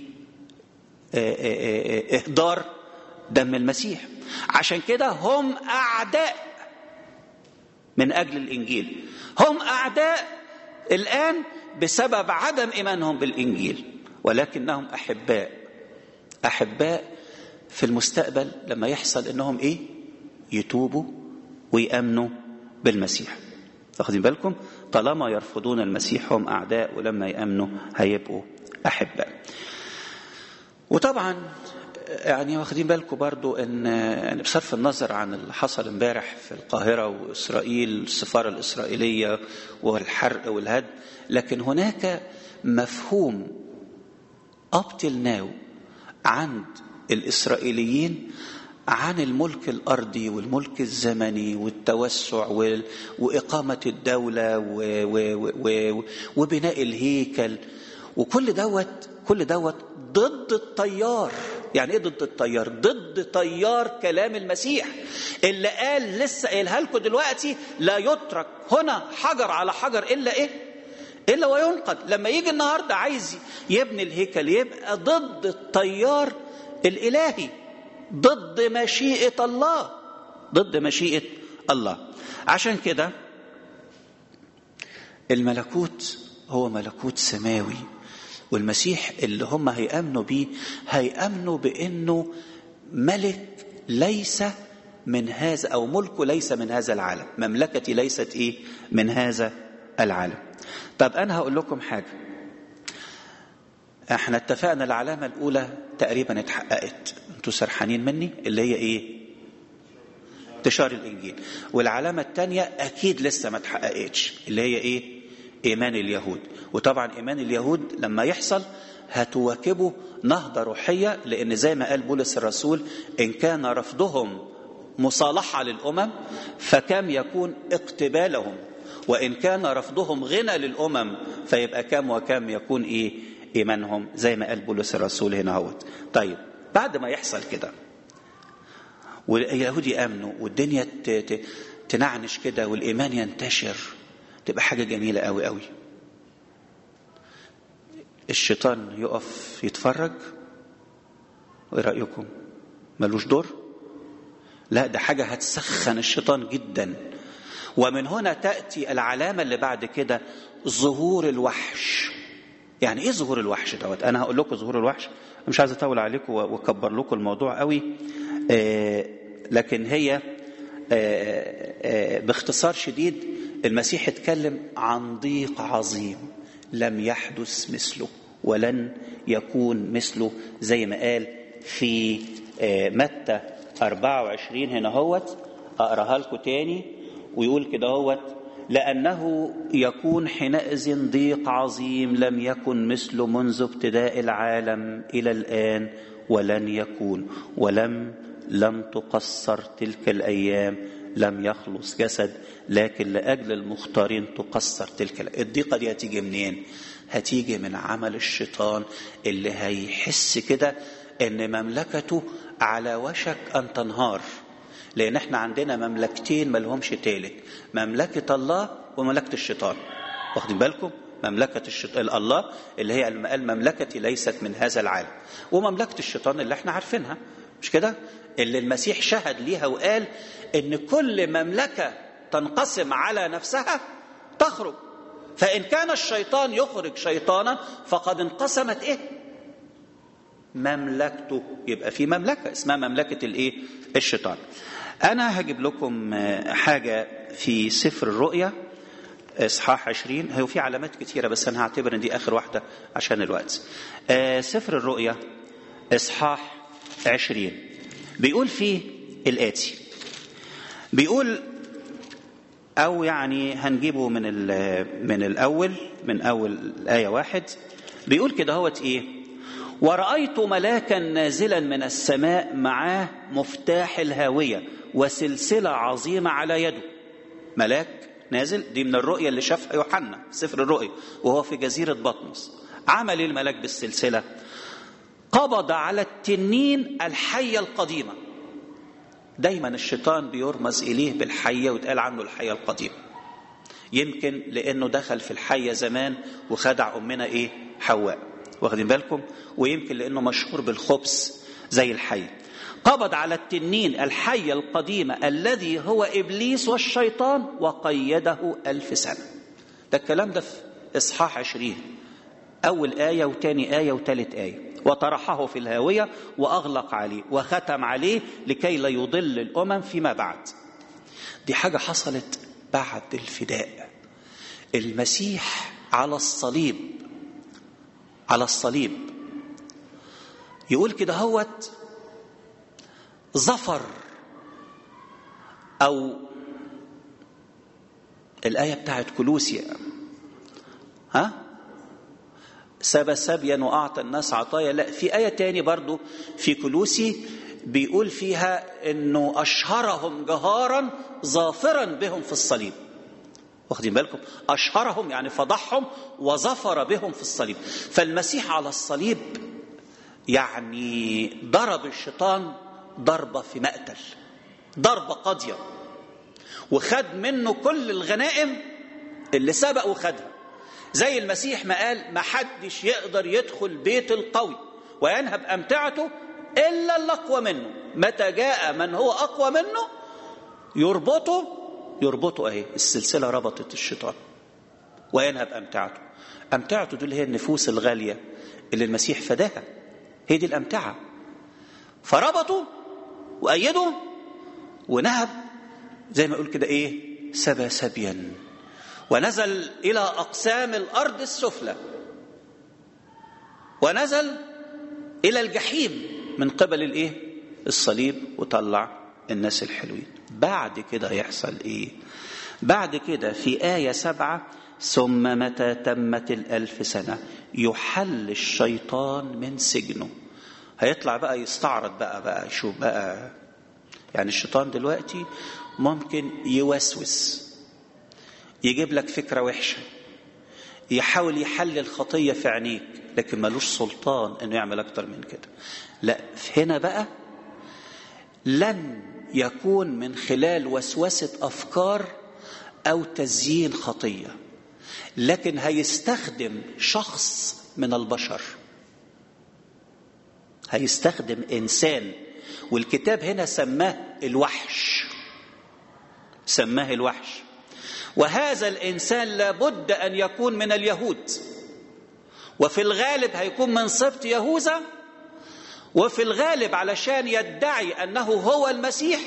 S1: اهدار دم المسيح عشان كده هم اعداء من اجل الانجيل هم اعداء الان بسبب عدم ايمانهم بالانجيل ولكنهم احباء احباء في المستقبل لما يحصل انهم ايه يتوبوا ويامنوا بالمسيح واخدين بالكم طالما يرفضون المسيح هم اعداء ولما يامنوا هيبقوا احباء وطبعا يعني واخدين بالكم برضو ان يعني بصرف النظر عن اللي حصل امبارح في القاهره واسرائيل السفاره الاسرائيليه والحرق والهد لكن هناك مفهوم up till now عند الاسرائيليين عن الملك الارضي والملك الزمني والتوسع واقامه الدوله وبناء الهيكل وكل دوت كل دوت ضد التيار يعني ايه ضد التيار ضد تيار كلام المسيح اللي قال لسه قايلها لكم دلوقتي لا يترك هنا حجر على حجر الا ايه الا وينقض لما يجي النهارده عايز يبني الهيكل يبقى ضد التيار الالهي ضد مشيئه الله ضد مشيئه الله عشان كده الملكوت هو ملكوت سماوي والمسيح اللي هم هيأمنوا بيه هيأمنوا بأنه ملك ليس من هذا أو ملكه ليس من هذا العالم مملكتي ليست إيه من هذا العالم طب أنا هقول لكم حاجة احنا اتفقنا العلامة الأولى تقريبا اتحققت انتوا سرحانين مني اللي هي ايه انتشار الإنجيل والعلامة الثانية أكيد لسه ما اتحققتش اللي هي ايه إيمان اليهود وطبعا إيمان اليهود لما يحصل هتواكبه نهضة روحية لأن زي ما قال بولس الرسول إن كان رفضهم مصالحة للأمم فكم يكون اقتبالهم وإن كان رفضهم غنى للأمم فيبقى كم وكم يكون إيه إيمانهم زي ما قال بولس الرسول هنا هوت طيب بعد ما يحصل كده واليهود يأمنوا والدنيا تنعنش كده والإيمان ينتشر تبقى حاجة جميلة قوي قوي الشيطان يقف يتفرج ايه رأيكم ملوش دور لا ده حاجة هتسخن الشيطان جدا ومن هنا تأتي العلامة اللي بعد كده ظهور الوحش يعني ايه ظهور الوحش دوت انا هقول لكم ظهور الوحش مش عايز اطول عليكم واكبر لكم الموضوع قوي آه لكن هي آه آه باختصار شديد المسيح اتكلم عن ضيق عظيم لم يحدث مثله ولن يكون مثله زي ما قال في متى 24 هنا هوت اقراها لكم تاني ويقول كده هوت لأنه يكون حينئذ ضيق عظيم لم يكن مثله منذ ابتداء العالم إلى الآن ولن يكون ولم لم تقصر تلك الأيام لم يخلص جسد لكن لأجل المختارين تقصر تلك الضيقة دي هتيجي منين هتيجي من عمل الشيطان اللي هيحس كده ان مملكته على وشك ان تنهار لان احنا عندنا مملكتين ملهمش تالت مملكة الله ومملكة الشيطان واخدين بالكم مملكة الشيطان الله اللي هي قال مملكتي ليست من هذا العالم ومملكة الشيطان اللي احنا عارفينها مش كده اللي المسيح شهد ليها وقال ان كل مملكه تنقسم على نفسها تخرج فان كان الشيطان يخرج شيطانا فقد انقسمت ايه مملكته يبقى في مملكه اسمها مملكه الايه الشيطان انا هجيب لكم حاجه في سفر الرؤيا اصحاح 20 هو في علامات كتيره بس انا هعتبر ان دي اخر واحده عشان الوقت آه سفر الرؤيا اصحاح 20 بيقول فيه الاتي بيقول او يعني هنجيبه من من الاول من اول الايه واحد بيقول كده هوت ايه ورأيت ملاكا نازلا من السماء معاه مفتاح الهاوية وسلسلة عظيمة على يده ملاك نازل دي من الرؤية اللي شافها يوحنا في سفر الرؤيا وهو في جزيرة بطمس عمل الملاك بالسلسلة قبض على التنين الحية القديمة دايما الشيطان بيرمز إليه بالحية ويتقال عنه الحية القديمة يمكن لأنه دخل في الحية زمان وخدع أمنا إيه حواء واخدين بالكم ويمكن لأنه مشهور بالخبز زي الحي قبض على التنين الحي القديمة الذي هو إبليس والشيطان وقيده ألف سنة ده الكلام ده في إصحاح عشرين أول آية وتاني آية وتالت آية وطرحه في الهاوية وأغلق عليه وختم عليه لكي لا يضل الأمم فيما بعد دي حاجة حصلت بعد الفداء المسيح على الصليب على الصليب يقول كده هوت ظفر او الايه بتاعت كلوسيا ها سبى سبيا واعطى الناس عطايا لا في ايه تاني برضو في كلوسي بيقول فيها انه اشهرهم جهارا ظافرا بهم في الصليب واخدين بالكم اشهرهم يعني فضحهم وظفر بهم في الصليب فالمسيح على الصليب يعني ضرب الشيطان ضربة في مقتل ضربة قاضية وخد منه كل الغنائم اللي سبق وخدها زي المسيح ما قال ما حدش يقدر يدخل بيت القوي وينهب أمتعته إلا الأقوى منه متى جاء من هو أقوى منه يربطه يربطه أهي السلسلة ربطت الشيطان وينهب أمتعته أمتعته دول هي النفوس الغالية اللي المسيح فداها هي دي الأمتعة فربطوا وأيدوا ونهب زي ما يقول كده إيه سبى سبيا ونزل إلى أقسام الأرض السفلى ونزل إلى الجحيم من قبل الإيه الصليب وطلع الناس الحلوين بعد كده يحصل إيه بعد كده في آية سبعة ثم متى تمت الألف سنة يحل الشيطان من سجنه هيطلع بقى يستعرض بقى بقى يشوف بقى يعني الشيطان دلوقتي ممكن يوسوس يجيب لك فكرة وحشة يحاول يحلل خطية في عينيك لكن ملوش سلطان انه يعمل اكتر من كده لا هنا بقى لن يكون من خلال وسوسة افكار او تزيين خطيه لكن هيستخدم شخص من البشر هيستخدم انسان والكتاب هنا سماه الوحش سماه الوحش وهذا الانسان لابد ان يكون من اليهود وفي الغالب هيكون من سبط يهوذا وفي الغالب علشان يدعي انه هو المسيح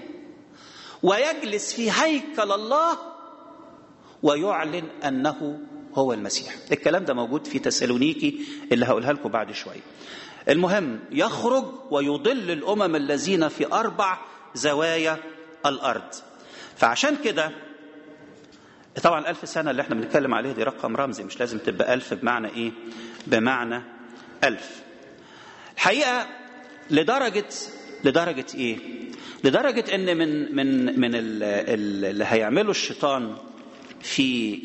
S1: ويجلس في هيكل الله ويعلن انه هو المسيح الكلام ده موجود في تسالونيكي اللي هقولها لكم بعد شويه المهم يخرج ويضل الامم الذين في اربع زوايا الارض فعشان كده طبعا الألف سنة اللي احنا بنتكلم عليها دي رقم رمزي مش لازم تبقى ألف بمعنى إيه بمعنى ألف الحقيقة لدرجة لدرجة إيه لدرجة إن من من من اللي هيعمله الشيطان في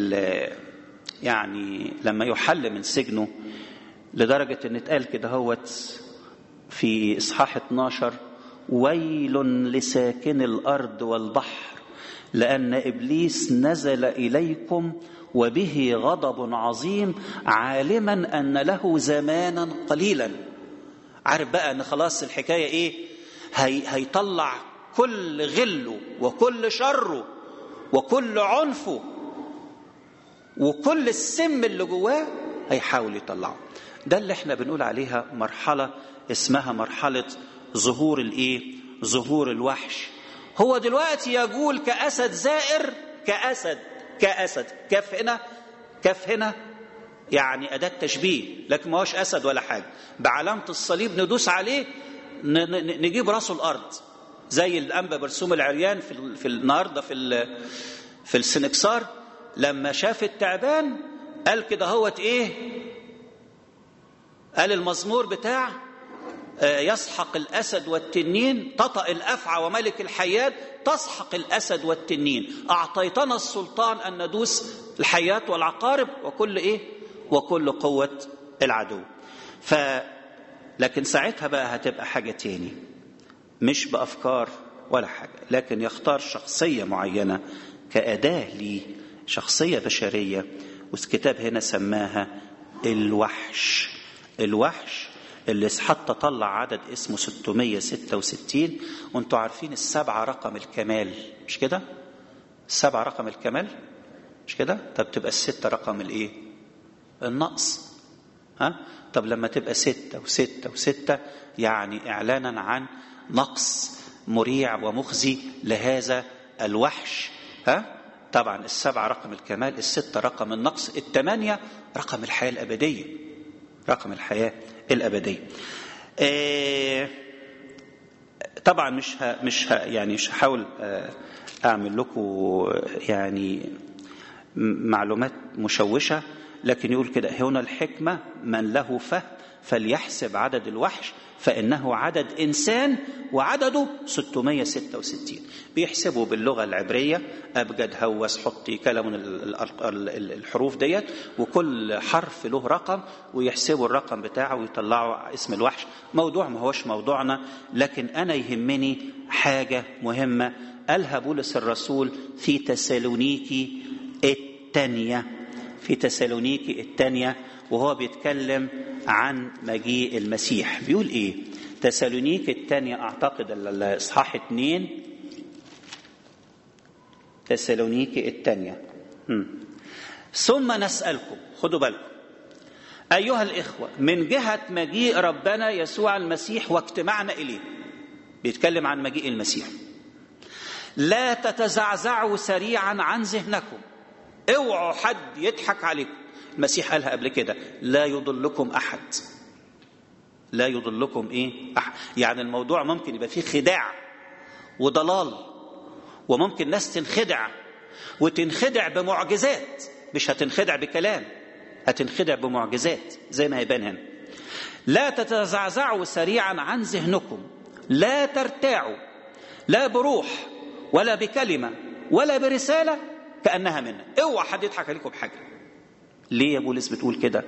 S1: يعني لما يحل من سجنه لدرجة إن اتقال كده هوت في إصحاح 12 ويل لساكن الأرض والبحر لأن إبليس نزل إليكم وبه غضب عظيم عالما أن له زمانا قليلا عارف بقى أن خلاص الحكاية إيه هي هيطلع كل غله وكل شره وكل عنفه وكل السم اللي جواه هيحاول يطلعه ده اللي احنا بنقول عليها مرحلة اسمها مرحلة ظهور الايه ظهور الوحش هو دلوقتي يقول كأسد زائر كأسد كأسد كف هنا كف هنا يعني أداة تشبيه لكن ما هوش أسد ولا حاجة بعلامة الصليب ندوس عليه نجيب راسه الأرض زي الأنبا برسوم العريان في في النهارده في في السنكسار لما شاف التعبان قال كده هوت ايه قال المزمور بتاع يسحق الأسد والتنين تطأ الأفعى وملك الحيات تسحق الأسد والتنين أعطيتنا السلطان أن ندوس الحيات والعقارب وكل إيه وكل قوة العدو ف لكن ساعتها بقى هتبقى حاجة تاني مش بأفكار ولا حاجة لكن يختار شخصية معينة كأداة ليه شخصية بشرية والكتاب هنا سماها الوحش الوحش اللي حتى طلع عدد اسمه 666 وانتوا عارفين السبعة رقم الكمال مش كده السبعة رقم الكمال مش كده طب تبقى الستة رقم الايه النقص ها طب لما تبقى ستة وستة وستة يعني إعلانا عن نقص مريع ومخزي لهذا الوحش ها طبعا السبعة رقم الكمال الستة رقم النقص الثمانية رقم الحياة الأبدية رقم الحياة الأبدية آه طبعا مش ها مش ها يعني مش هحاول أعمل لكم يعني معلومات مشوشة لكن يقول كده هنا الحكمة من له فهم فليحسب عدد الوحش فإنه عدد إنسان وعدده 666 بيحسبوا باللغة العبرية أبجد هوس حطي كلام الحروف ديت وكل حرف له رقم ويحسبوا الرقم بتاعه ويطلعوا اسم الوحش موضوع ما هوش موضوعنا لكن أنا يهمني حاجة مهمة قالها بولس الرسول في تسالونيكي الثانية في تسالونيكي الثانية وهو بيتكلم عن مجيء المسيح بيقول ايه تسالونيك الثانية اعتقد الاصحاح اتنين تسالونيك الثانية ثم نسألكم خدوا بالكم أيها الإخوة من جهة مجيء ربنا يسوع المسيح واجتماعنا إليه بيتكلم عن مجيء المسيح لا تتزعزعوا سريعا عن ذهنكم اوعوا حد يضحك عليكم المسيح قالها قبل كده لا يضلكم احد لا يضلكم ايه احد يعني الموضوع ممكن يبقى فيه خداع وضلال وممكن ناس تنخدع وتنخدع بمعجزات مش هتنخدع بكلام هتنخدع بمعجزات زي ما هيبان هنا لا تتزعزعوا سريعا عن ذهنكم لا ترتاعوا لا بروح ولا بكلمه ولا برساله كانها منا اوعى حد يضحك عليكم بحاجه ليه يا بولس بتقول كده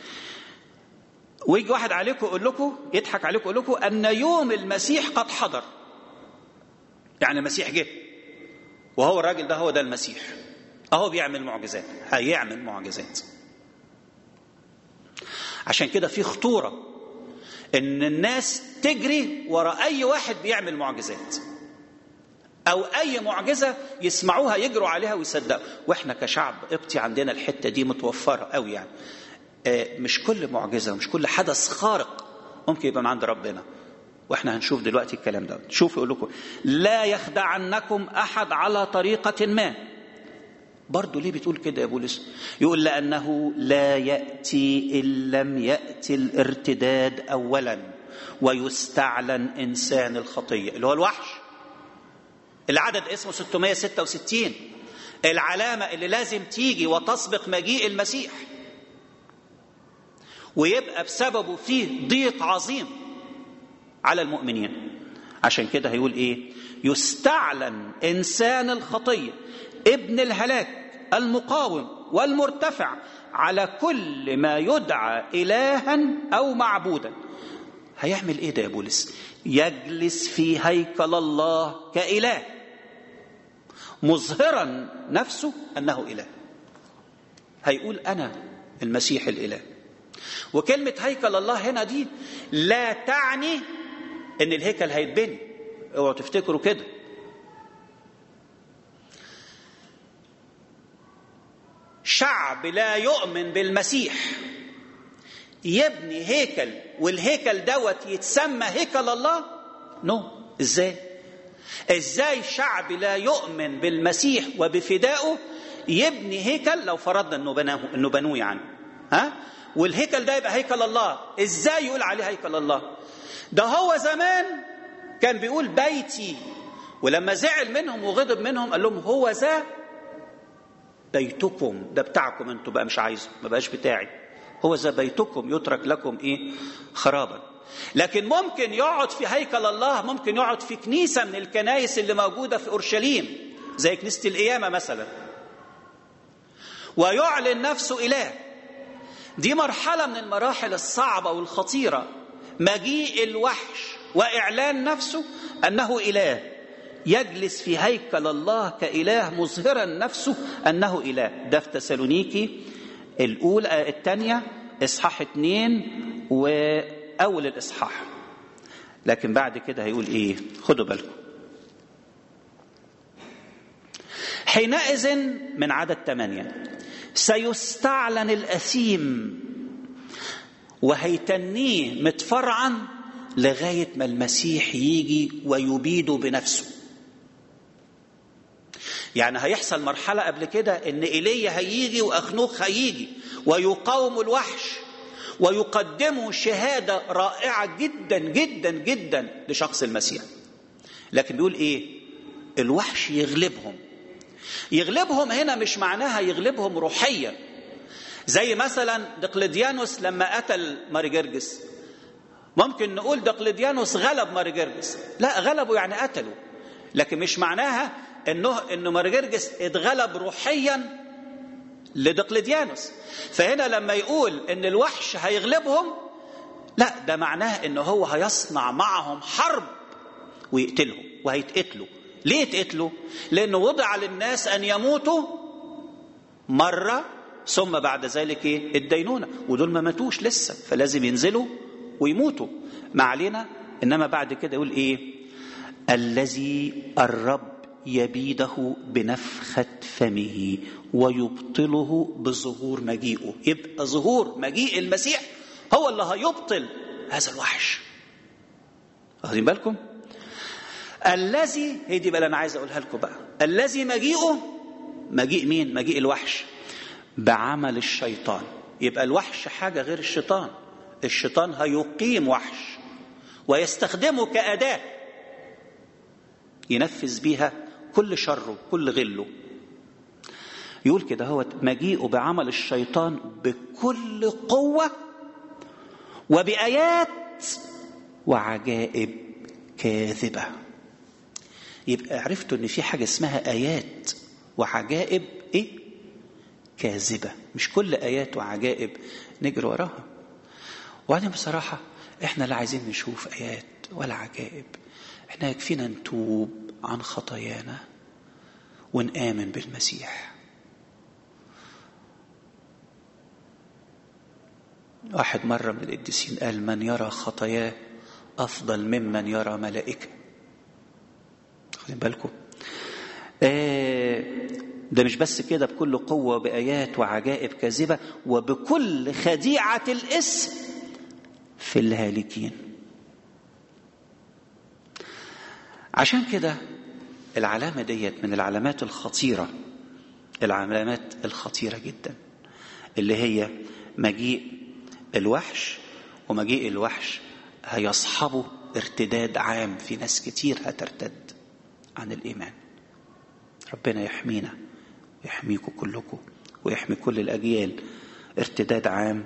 S1: ويجي واحد عليكم يقول لكم يضحك عليكم يقول لكم ان يوم المسيح قد حضر يعني المسيح جه وهو الراجل ده هو ده المسيح اهو بيعمل معجزات هيعمل معجزات عشان كده في خطوره ان الناس تجري ورا اي واحد بيعمل معجزات او اي معجزه يسمعوها يجروا عليها ويصدقوا واحنا كشعب قبطي عندنا الحته دي متوفره قوي يعني مش كل معجزه مش كل حدث خارق ممكن يبقى من عند ربنا واحنا هنشوف دلوقتي الكلام ده شوف يقول لكم لا يخدعنكم احد على طريقه ما برضه ليه بتقول كده يا بولس يقول لانه لا ياتي ان لم ياتي الارتداد اولا ويستعلن انسان الخطيه اللي هو الوحش العدد اسمه 666 العلامة اللي لازم تيجي وتسبق مجيء المسيح ويبقى بسببه فيه ضيق عظيم على المؤمنين عشان كده هيقول ايه يستعلن انسان الخطيه ابن الهلاك المقاوم والمرتفع على كل ما يدعى الها او معبودا هيعمل ايه ده يا بولس يجلس في هيكل الله كاله مظهرا نفسه انه اله هيقول انا المسيح الاله وكلمه هيكل الله هنا دي لا تعني ان الهيكل هيتبني اوعوا تفتكروا كده شعب لا يؤمن بالمسيح يبني هيكل والهيكل دوت يتسمى هيكل الله نو no. ازاي ازاي شعب لا يؤمن بالمسيح وبفدائه يبني هيكل لو فرضنا انه بناه انه بنوه يعني ها والهيكل ده يبقى هيكل الله ازاي يقول عليه هيكل الله ده هو زمان كان بيقول بيتي ولما زعل منهم وغضب منهم قال لهم هو ذا بيتكم ده بتاعكم انتوا بقى مش عايزه ما بقاش بتاعي هو ذا بيتكم يترك لكم ايه خرابا لكن ممكن يقعد في هيكل الله ممكن يقعد في كنيسه من الكنائس اللي موجوده في اورشليم زي كنيسه القيامه مثلا ويعلن نفسه اله دي مرحله من المراحل الصعبه والخطيره مجيء الوحش واعلان نفسه انه اله يجلس في هيكل الله كاله مظهرا نفسه انه اله ده في تسالونيكي الاولى الثانيه اصحاح اثنين واول الاصحاح لكن بعد كده هيقول ايه خدوا بالكم حينئذ من عدد ثمانية سيستعلن الأثيم وهيتنيه متفرعا لغاية ما المسيح يجي ويبيده بنفسه يعني هيحصل مرحلة قبل كده إن إيليا هيجي وأخنوخ هيجي ويقاوم الوحش ويقدموا شهادة رائعة جدا جدا جدا لشخص المسيح لكن بيقول إيه الوحش يغلبهم يغلبهم هنا مش معناها يغلبهم روحيا زي مثلا دقلديانوس لما قتل ماريجرجس ممكن نقول دقلديانوس غلب ماريجرجس لا غلبه يعني قتله لكن مش معناها انه انه ماريجرجس اتغلب روحيا لدقلديانوس فهنا لما يقول ان الوحش هيغلبهم لا ده معناه انه هو هيصنع معهم حرب ويقتلهم وهيتقتلوا ليه يتقتلوا لانه وضع للناس ان يموتوا مره ثم بعد ذلك ايه الدينونه ودول ما ماتوش لسه فلازم ينزلوا ويموتوا ما علينا انما بعد كده يقول ايه الذي الرب يبيده بنفخة فمه ويبطله بظهور مجيئه يبقى ظهور مجيء المسيح هو اللي هيبطل هذا الوحش واخدين بالكم الذي هي دي بقى اللي انا عايز اقولها لكم بقى الذي مجيئه مجيء مين مجيء الوحش بعمل الشيطان يبقى الوحش حاجه غير الشيطان الشيطان هيقيم وحش ويستخدمه كاداه ينفذ بيها كل شره كل غله يقول كده هو مجيئه بعمل الشيطان بكل قوة وبآيات وعجائب كاذبة يبقى عرفتوا ان في حاجة اسمها آيات وعجائب ايه كاذبة مش كل آيات وعجائب نجري وراها وبعدين بصراحة احنا لا عايزين نشوف آيات ولا عجائب احنا يكفينا نتوب عن خطايانا ونآمن بالمسيح واحد مرة من القديسين قال من يرى خطاياه أفضل ممن يرى ملائكة خدين بالكم آه ده مش بس كده بكل قوة بآيات وعجائب كاذبة وبكل خديعة الاسم في الهالكين عشان كده العلامة ديت من العلامات الخطيرة العلامات الخطيرة جدا اللي هي مجيء الوحش ومجيء الوحش هيصحبه ارتداد عام في ناس كتير هترتد عن الإيمان ربنا يحمينا ويحميكم كلكم ويحمي كل الأجيال ارتداد عام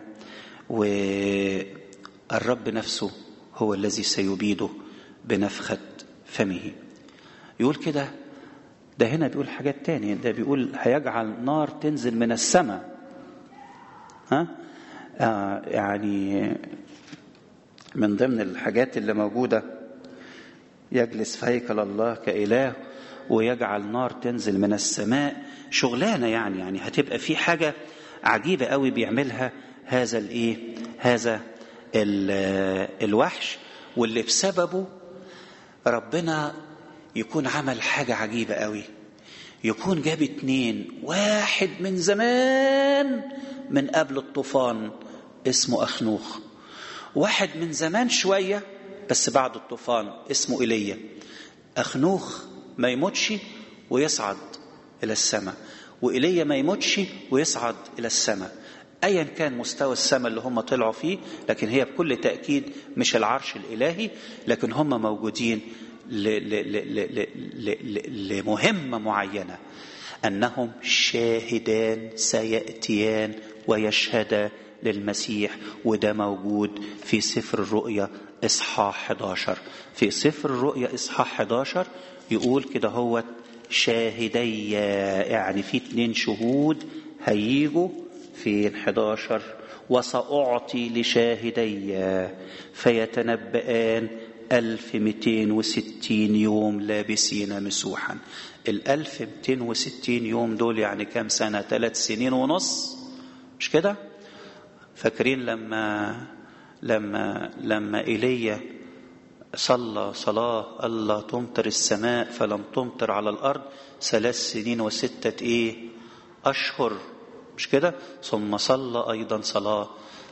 S1: والرب نفسه هو الذي سيبيده بنفخة فمه يقول كده ده هنا بيقول حاجات تانية ده بيقول هيجعل نار تنزل من السماء ها آه يعني من ضمن الحاجات اللي موجودة يجلس في هيكل الله كإله ويجعل نار تنزل من السماء شغلانة يعني يعني هتبقى في حاجة عجيبة قوي بيعملها هذا الايه هذا الوحش واللي بسببه ربنا يكون عمل حاجة عجيبة قوي يكون جاب اتنين واحد من زمان من قبل الطوفان اسمه أخنوخ واحد من زمان شوية بس بعد الطوفان اسمه إيليا أخنوخ ما يموتش ويصعد إلى السماء وإيليا ما يموتش ويصعد إلى السماء ايا كان مستوى السماء اللي هم طلعوا فيه لكن هي بكل تاكيد مش العرش الالهي لكن هم موجودين لمهمه معينه انهم شاهدان سياتيان ويشهدا للمسيح وده موجود في سفر الرؤيا اصحاح 11 في سفر الرؤيا اصحاح 11 يقول كده هو شاهدي يعني في اتنين شهود هيجوا في 11 وسأعطي لشاهدي فيتنبئان 1260 يوم لابسين مسوحا ال 1260 يوم دول يعني كام سنة ثلاث سنين ونص مش كده فاكرين لما لما لما إيليا صلى صلاة الله تمطر السماء فلم تمطر على الأرض ثلاث سنين وستة إيه أشهر مش كده ثم صلى أيضا صلاة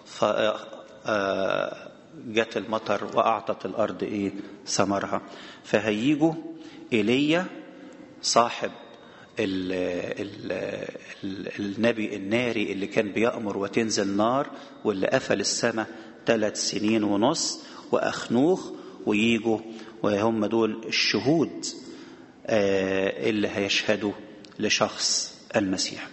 S1: جت المطر وأعطت الأرض إيه ثمرها فهيجوا إيليا صاحب ال ال ال النبي الناري اللي كان بيأمر وتنزل نار واللي قفل السماء ثلاث سنين ونص وأخنوخ ويجوا وهم دول الشهود اللي هيشهدوا لشخص المسيح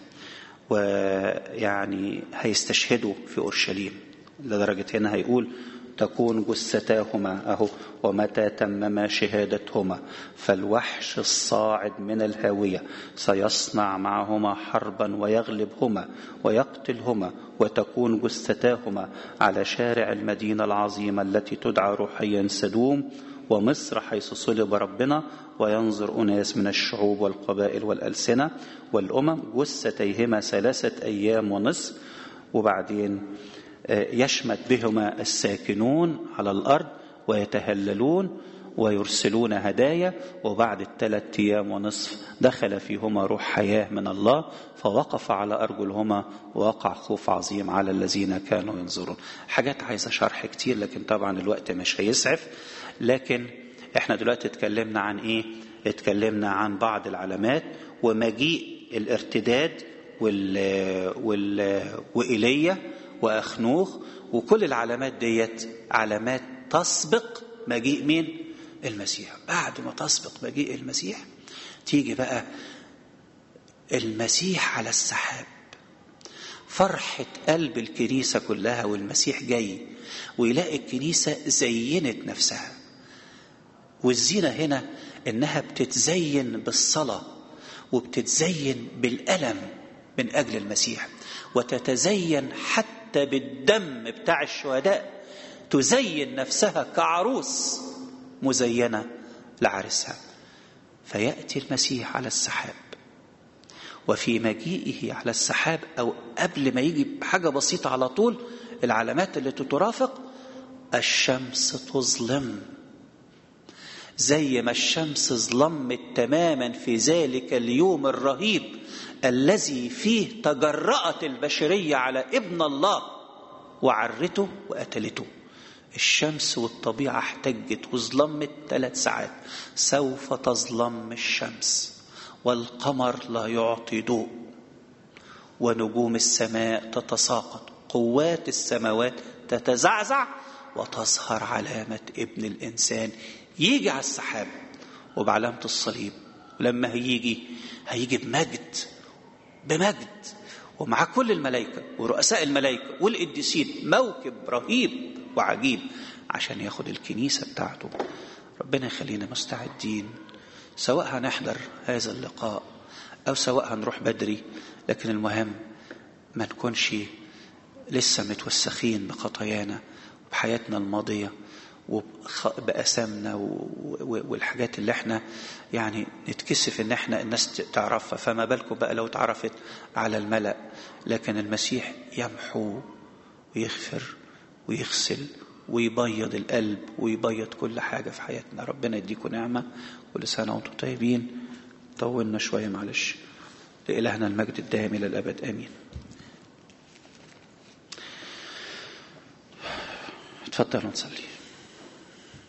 S1: ويعني هيستشهدوا في أورشليم لدرجة هنا هيقول تكون جثتاهما أهو ومتى تمما شهادتهما فالوحش الصاعد من الهاوية سيصنع معهما حربا ويغلبهما ويقتلهما وتكون جثتاهما على شارع المدينة العظيمة التي تدعى روحيا سدوم ومصر حيث صلب ربنا وينظر أناس من الشعوب والقبائل والألسنة والأمم جثتيهما ثلاثة أيام ونصف وبعدين يشمت بهما الساكنون على الأرض ويتهللون ويرسلون هدايا وبعد الثلاث أيام ونصف دخل فيهما روح حياة من الله فوقف على أرجلهما ووقع خوف عظيم على الذين كانوا ينظرون حاجات عايزة شرح كتير لكن طبعا الوقت مش هيسعف لكن احنا دلوقتي اتكلمنا عن ايه اتكلمنا عن بعض العلامات ومجيء الارتداد وال وال وإيليا وأخنوخ وكل العلامات ديت علامات تسبق مجيء مين المسيح بعد ما تسبق مجيء المسيح تيجي بقى المسيح على السحاب فرحة قلب الكنيسة كلها والمسيح جاي ويلاقي الكنيسة زينت نفسها والزينة هنا إنها بتتزين بالصلاة وبتتزين بالألم من أجل المسيح وتتزين حتى بالدم بتاع الشهداء تزين نفسها كعروس مزينة لعرسها فيأتي المسيح على السحاب وفي مجيئه على السحاب أو قبل ما يجي بحاجة بسيطة على طول العلامات اللي تترافق الشمس تظلم زي ما الشمس ظلمت تماما في ذلك اليوم الرهيب الذي فيه تجرأت البشرية على ابن الله وعرته وقتلته الشمس والطبيعة احتجت وظلمت ثلاث ساعات سوف تظلم الشمس والقمر لا يعطي ضوء ونجوم السماء تتساقط قوات السماوات تتزعزع وتظهر علامة ابن الإنسان يجي على السحاب وبعلامة الصليب ولما هيجي هيجي بمجد بمجد ومع كل الملائكة ورؤساء الملائكة والقديسين موكب رهيب وعجيب عشان ياخد الكنيسة بتاعته ربنا يخلينا مستعدين سواء هنحضر هذا اللقاء أو سواء هنروح بدري لكن المهم ما نكونش لسه متوسخين بخطايانا وبحياتنا الماضية وبأسامنا والحاجات اللي احنا يعني نتكسف ان احنا الناس تعرفها فما بالكم بقى لو اتعرفت على الملأ لكن المسيح يمحو ويغفر ويغسل ويبيض القلب ويبيض كل حاجة في حياتنا ربنا يديكم نعمة كل سنة وانتم طيبين طولنا شوية معلش لإلهنا المجد الدائم إلى الأبد آمين اتفضلوا نصلي